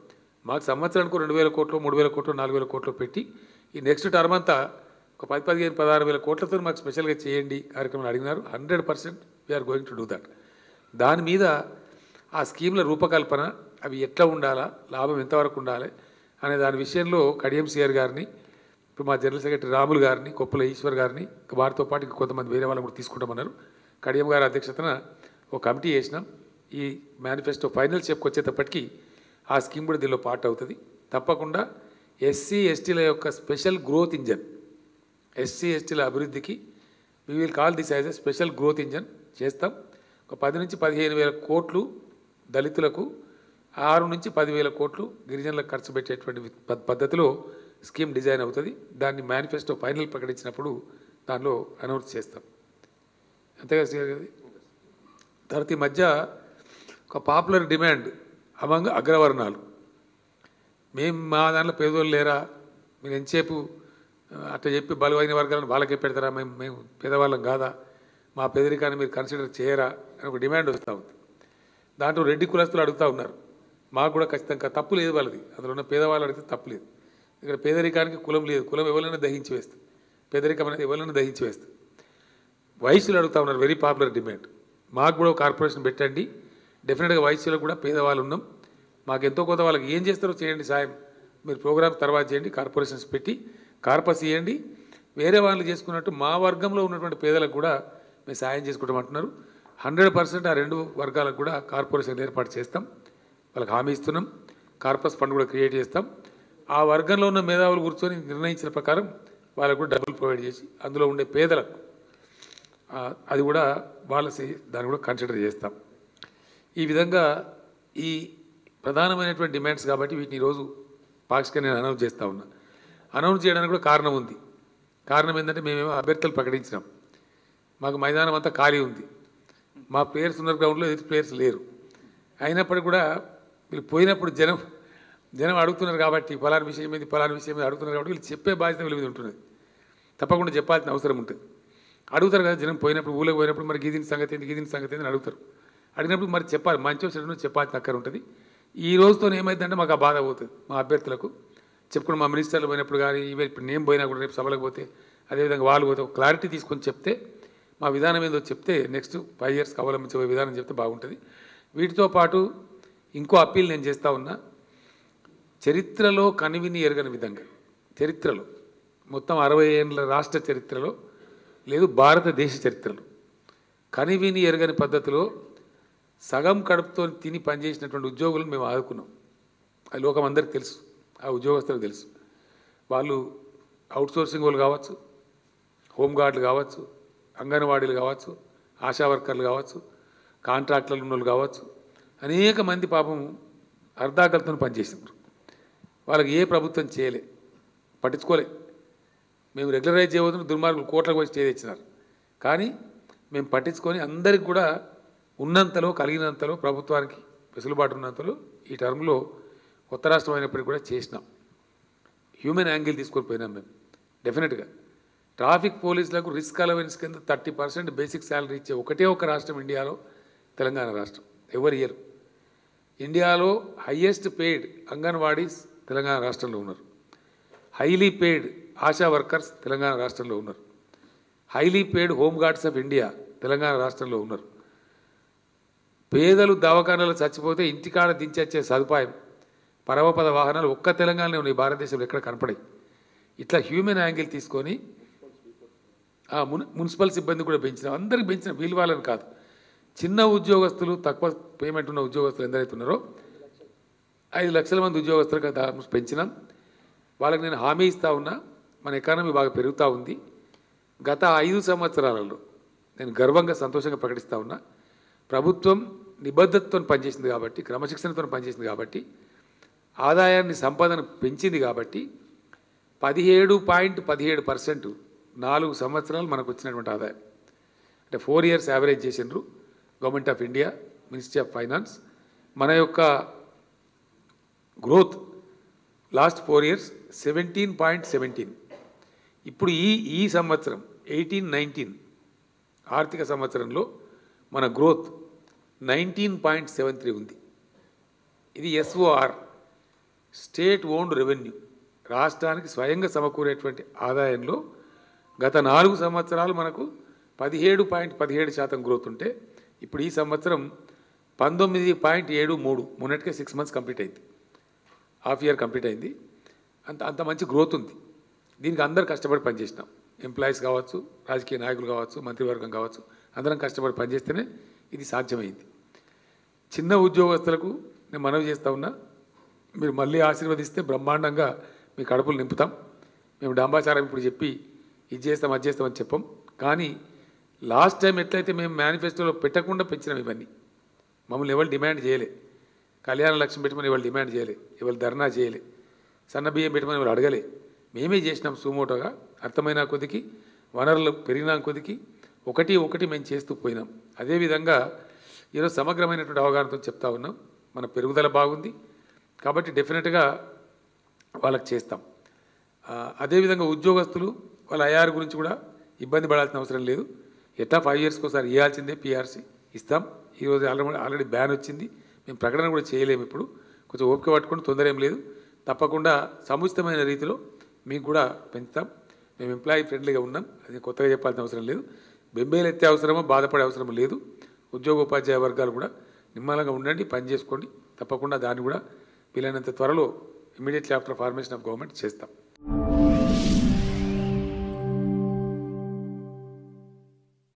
మాకు సంవత్సరానికి రెండు వేల కోట్లు మూడు వేల కోట్లు నాలుగు వేల కోట్లు పెట్టి ఈ నెక్స్ట్ టర్మ్ అంతా ఒక పది పదిహేను పదహారు వేల కోట్లతో మాకు స్పెషల్గా చేయండి కార్యక్రమం అడిగినారు hundred percent we are going to do that దాని మీద ఆ స్కీమ్ల రూపకల్పన అవి ఎట్లా ఉండాలా లాభం ఎంతవరకు ఉండాలి అనే దాని విషయంలో కడియం సిఆర్ గారిని ఇప్పుడు మా జనరల్ సెక్రటరీ రాములు గారిని కొప్పుల ఈశ్వర్ గారిని ఇంకా వారితో పాటు ఇంకా కొంతమంది వేరే వాళ్ళని కూడా తీసుకుంటామన్నారు కడియం గారి అధ్యక్షతన ఒక కమిటీ చేసినాం ఈ మేనిఫెస్టో ఫైనల్ స్టెప్కి వచ్చేటప్పటికి ఆ స్కీమ్ కూడా దీనిలో పార్ట్ అవుతుంది తప్పకుండా ఎస్సీ ఎస్టీల యొక్క స్పెషల్ గ్రోత్ ఇంజన్ ఎస్సీ ఎస్టీల అభివృద్ధికి we will call this as a special growth engine చేస్తాం ఒక పది నుంచి పదిహేను వేల కోట్లు దళితులకు ఆరు నుంచి పదివేల కోట్లు గిరిజనులకు ఖర్చు పెట్టేటువంటి వి- పద్- పద్ధతిలో స్కీమ్ డిజైన్ అవుతుంది దాన్ని మేనిఫెస్టో ఫైనల్ ప్రకటించినప్పుడు దానిలో అనౌన్స్ చేస్తాం అంతేగా శ్రీహరి గారు తర్వాత ఈ మధ్య ఒక పాపులర్ డిమాండ్ అమంగ్ అగ్రవర్ణాలు మేము మా దాంట్లో పేదోళ్ళు లేరా మీరు ఎంతసేపు ఆ, అట్లా చెప్పి బలమైన వర్గాలను వాళ్ళకే పెడతారా మేము మేము పేదవాళ్ళం కాదా మా పేదరికాన్ని మీరు కన్సిడర్ చేయరా అని ఒక డిమాండ్ వస్తూ ఉంది దాంట్లో రెడ్డి కులస్తులు అడుగుతూ ఉన్నారు మాకు కూడా ఖచ్చితంగా తప్పు లేదు వాళ్ళది అందులో ఉన్న పేదవాళ్ళు అడిగితే తప్పు లేదు ఇక్కడ పేదరికానికి కులం లేదు కులం ఎవరైనా దహించి వేస్తుంది పేదరికం అనేది ఎవరైనా దహించి వేస్తుంది వయసులు అడుగుతా ఉన్నారు వెరీ పాపులర్ డిమాండ్ మాకు కూడా ఒక కార్పొరేషన్ పెట్టండి డెఫినెట్గా వయసులో కూడా పేదవాళ్ళు ఉన్నాం మాకు ఎంతో కొంత వాళ్ళకి ఏం చేస్తారో చేయండి సాయం మీరు ప్రోగ్రామ్ తర్వాత చేయండి కార్పొరేషన్స్ పెట్టి కార్పస్ ఇవ్వండి వేరే వాళ్ళు చేసుకున్నట్టు మా వర్గంలో ఉన్నటువంటి పేదలకు కూడా మేము సాయం చేసుకుంటామంటున్నారు హండ్రెడ్ పర్సెంట్ ఆ రెండు వర్గాలకు కూడా కార్పొరేషన్ ఏర్పాటు చేస్తాం వాళ్ళకి హామీ ఇస్తున్నాం కార్పస్ ఫండ్ కూడా క్రియేట్ చేస్తాం ఆ వర్గంలో ఉన్న మేధావులు కూర్చొని నిర్ణయించిన ప్రకారం వాళ్ళకు కూడా డబ్బులు ప్రొవైడ్ చేసి అందులో ఉండే పేదలకు ఆ, అది కూడా వాళ్ళ సే- దాన్ని కూడా కన్సిడర్ చేస్తాం ఈ విధంగా ఈ ప్రధానమైనటువంటి డిమాండ్స్ కాబట్టి వీటిని ఈరోజు పాక్షికంగా నేను అనౌన్స్ చేస్తా ఉన్నా అనౌన్స్ చేయడానికి కూడా కారణం ఉంది కారణం ఏంటంటే మేమేమో అభ్యర్థులు ప్రకటించినాం మాకు మైదానం అంతా ఖాళీ ఉంది మా ప్లేయర్స్ ఉన్న గ్రౌండ్లో ఎదుటి ప్లేయర్స్ లేరు అయినప్పటికీ కూడా వీళ్ళు పోయినప్పుడు జనం జనం అడుగుతున్నారు కాబట్టి ఫలానా విషయం మీద ఫలానా విషయం మీద అడుగుతున్నారు కాబట్టి వీళ్ళు చెప్పే బాధ్యత వీళ్ళ మీద ఉంటున్నది తప్పకుండా చెప్పాల్సిన అవసరం ఉంటుంది అడుగుతారు కదా జనం పోయినప్పుడు ఊళ్ళోకి పోయినప్పుడు మరి గీదిన సంగతి ఏంది గీదిన సంగతి ఏంది అని అడుగుతారు అడిగినప్పుడు మరి చెప్పాలి మంచో చెడునో చెప్పాల్సిన అక్కర ఉంటుంది ఈ రోజుతో ఏమైందంటే మాకు ఆ బాధ పోతుంది మా అభ్యర్థులకు చెప్పుకుని మా మినిస్టర్లు పోయినప్పుడు కానీ ఇవే ఇప్పుడు నేను పోయినా కూడా రేపు సభలకు పోతే అదేవిధంగా వాళ్ళు పోతే ఒక క్లారిటీ తీసుకొని చెప్తే మా విధానం ఏందో చెప్తే నెక్స్ట్ ఫైవ్ ఇయర్స్కి అవలంబించే విధానం చెప్తే బాగుంటుంది వీటితో పాటు ఇంకో అప్పీల్ నేను చేస్తూ ఉన్నా చరిత్రలో కనివిని ఎరగని విధంగా చరిత్రలో మొత్తం అరవై ఏళ్ళ రాష్ట్ర చరిత్రలో లేదు భారతదేశ చరిత్రలో కనివిని ఎరగని పద్ధతిలో సగం కడుపుతో తిని పనిచేసినటువంటి ఉద్యోగులను మేము ఆదుకున్నాం అది లోకం అందరికి తెలుసు ఆ ఉద్యోగస్తులకు తెలుసు వాళ్ళు అవుట్సోర్సింగ్ వాళ్ళు కావచ్చు హోంగార్డులు కావచ్చు అంగన్వాడీలు కావచ్చు ఆశా వర్కర్లు కావచ్చు కాంట్రాక్టర్లు ఉన్న వాళ్ళు కావచ్చు అనేక మంది పాపం అర్ధాకలతో పనిచేసినారు వాళ్ళకి ఏ ప్రభుత్వం చేయలే పట్టించుకోలే మేము రెగ్యులరైజ్ చేయవద్దు దుర్మార్గులు కోట్లకు వచ్చి స్టే తెచ్చినారు కానీ మేము పట్టించుకొని అందరికి కూడా ఉన్నంతలో కలిగినంతలో ప్రభుత్వానికి వెసులుబాటు ఉన్నంతలో ఈ టర్మ్లో కొత్త రాష్ట్రం అయినప్పటికీ కూడా చేసినాం హ్యూమన్ యాంగిల్ తీసుకొని పోయినాం మేము డెఫినెట్గా ట్రాఫిక్ పోలీసులకు రిస్క్ అలవెన్స్ కింద థర్టీ పర్సెంట్ బేసిక్ శాలరీ ఇచ్చే ఒకటే ఒక రాష్ట్రం ఇండియాలో తెలంగాణ రాష్ట్రం ఎవరి ఇయర్ ఇండియాలో హయ్యెస్ట్ పెయిడ్ అంగన్వాడీస్ తెలంగాణ రాష్ట్రంలో ఉన్నారు highly paid ASHA workers Telangana రాష్ట్రంలో ఉన్నారు highly paid home guards of India Telangana రాష్ట్రంలో ఉన్నారు పేదలు దవాఖానాలు చచ్చిపోతే ఇంటికాడ దించొచ్చే సదుపాయం పరమపద వాహనాలు ఒక్క తెలంగాణలో ఉన్నాయి భారతదేశంలో ఎక్కడ కనపడాయి ఇట్లా హ్యూమన్ యాంగిల్ తీసుకొని ఆ మున్ మున్సిపల్ సిబ్బంది కూడా పెంచిన అందరికి పెంచిన వీలు వాళ్ళని కాదు చిన్న ఉద్యోగస్తులు తక్కువ పేమెంట్ ఉన్న ఉద్యోగస్తులు ఎందరైతే ఉన్నారో ఐదు లక్షల మంది ఉద్యోగస్తులకు దాదాపు పెంచినాం వాళ్ళకి నేను హామీ ఇస్తా ఉన్నా మన ఎకానమీ బాగా పెరుగుతూ ఉంది గత ఐదు సంవత్సరాలలో నేను గర్వంగా సంతోషంగా ప్రకటిస్తా ఉన్నా ప్రభుత్వం నిబద్ధతతో పనిచేసింది కాబట్టి క్రమశిక్షణతో పనిచేసింది కాబట్టి ఆదాయాన్ని సంపదను పెంచింది కాబట్టి పదిహేడు పాయింట్ పదిహేడు పర్సెంట్ నాలుగు సంవత్సరాలు మనకు వచ్చినటువంటి ఆదాయం అంటే ఫోర్ ఇయర్స్ యావరేజ్ చేసిండ్రు government of India ministry of finance మన యొక్క growth last four years seventeen point seventeen ఇప్పుడు ఈ ఈ సంవత్సరం ఎయిటీన్ నైన్టీన్ ఆర్థిక సంవత్సరంలో మన growth nineteen point seven three ఉంది ఇది ఎస్ఓఆర్ స్టేట్ ఓన్డ్ రెవెన్యూ రాష్ట్రానికి స్వయంగా సమకూరేటువంటి ఆదాయంలో గత నాలుగు సంవత్సరాలు మనకు పదిహేడు పాయింట్ పదిహేడు శాతం గ్రోత్ ఉంటే ఇప్పుడు ఈ సంవత్సరం పంతొమ్మిది పాయింట్ ఏడు మూడు మొన్నటికే సిక్స్ మంత్స్ కంప్లీట్ అయింది హాఫ్ ఇయర్ కంప్లీట్ అయింది అంత అంత మంచి గ్రోత్ ఉంది దీనికి అందరు కష్టపడి పనిచేసినాం ఎంప్లాయీస్ కావచ్చు రాజకీయ నాయకులు కావచ్చు మంత్రివర్గం కావచ్చు అందరం కష్టపడి పనిచేస్తేనే ఇది సాధ్యమైంది చిన్న ఉద్యోగస్తులకు నేను మనవి చేస్తా ఉన్నా మీరు మళ్ళీ ఆశీర్వదిస్తే బ్రహ్మాండంగా మీ కడుపులు నింపుతాం మేము డాంబాచారం ఇప్పుడు చెప్పి ఇది చేస్తాం అది చేస్తామని చెప్పం కానీ లాస్ట్ టైం ఎట్లయితే మేము మేనిఫెస్టోలో పెట్టకుండా పెంచినాం ఇవన్నీ మమ్మల్ని ఎవరు డిమాండ్ చేయలే కళ్యాణ లక్ష్యం పెట్టమని ఎవరు డిమాండ్ చేయలే ఎవరు ధర్నా చేయలే సన్న బియ్యం పెట్టమని ఎవరు అడగలే మేమే చేసినాం సుమోటోగా అర్థమైన కొద్దికి వనరులు పెరిగిన కొద్దికి ఒకటి ఒకటి మేము చేస్తూ పోయినాం అదేవిధంగా ఈరోజు సమగ్రమైనటువంటి అవగాహనతో చెప్తా ఉన్నాం మన పెరుగుదల బాగుంది కాబట్టి డెఫినెట్గా వాళ్ళకి చేస్తాం ఆ, అదేవిధంగా ఉద్యోగస్తులు వాళ్ళ ఐఆర్ గురించి కూడా ఇబ్బంది పడాల్సిన అవసరం లేదు ఎట్లా ఫైవ్ ఇయర్స్కి ఒకసారి ఇవ్వాల్సిందే పిఆర్సీ ఇస్తాం ఈరోజు ఆల్రెడీ ఆల్రెడీ బ్యాన్ వచ్చింది మేము ప్రకటన కూడా చేయలేము ఇప్పుడు కొంచెం ఓపిక పట్టుకుని తొందర ఏం లేదు తప్పకుండా సముచితమైన రీతిలో మీకు కూడా పెంచుతాం మేము ఎంప్లాయీ ఫ్రెండ్లీగా ఉన్నాం అది కొత్తగా చెప్పాల్సిన అవసరం లేదు బెంబేలు ఎత్తే అవసరమో బాధపడే అవసరం లేదు ఉద్యోగ ఉపాధ్యాయ వర్గాలు కూడా నిమ్మలంగా ఉండండి పని చేసుకోండి తప్పకుండా దాన్ని కూడా వీలైనంత త్వరలో immediately after formation of government చేస్తాం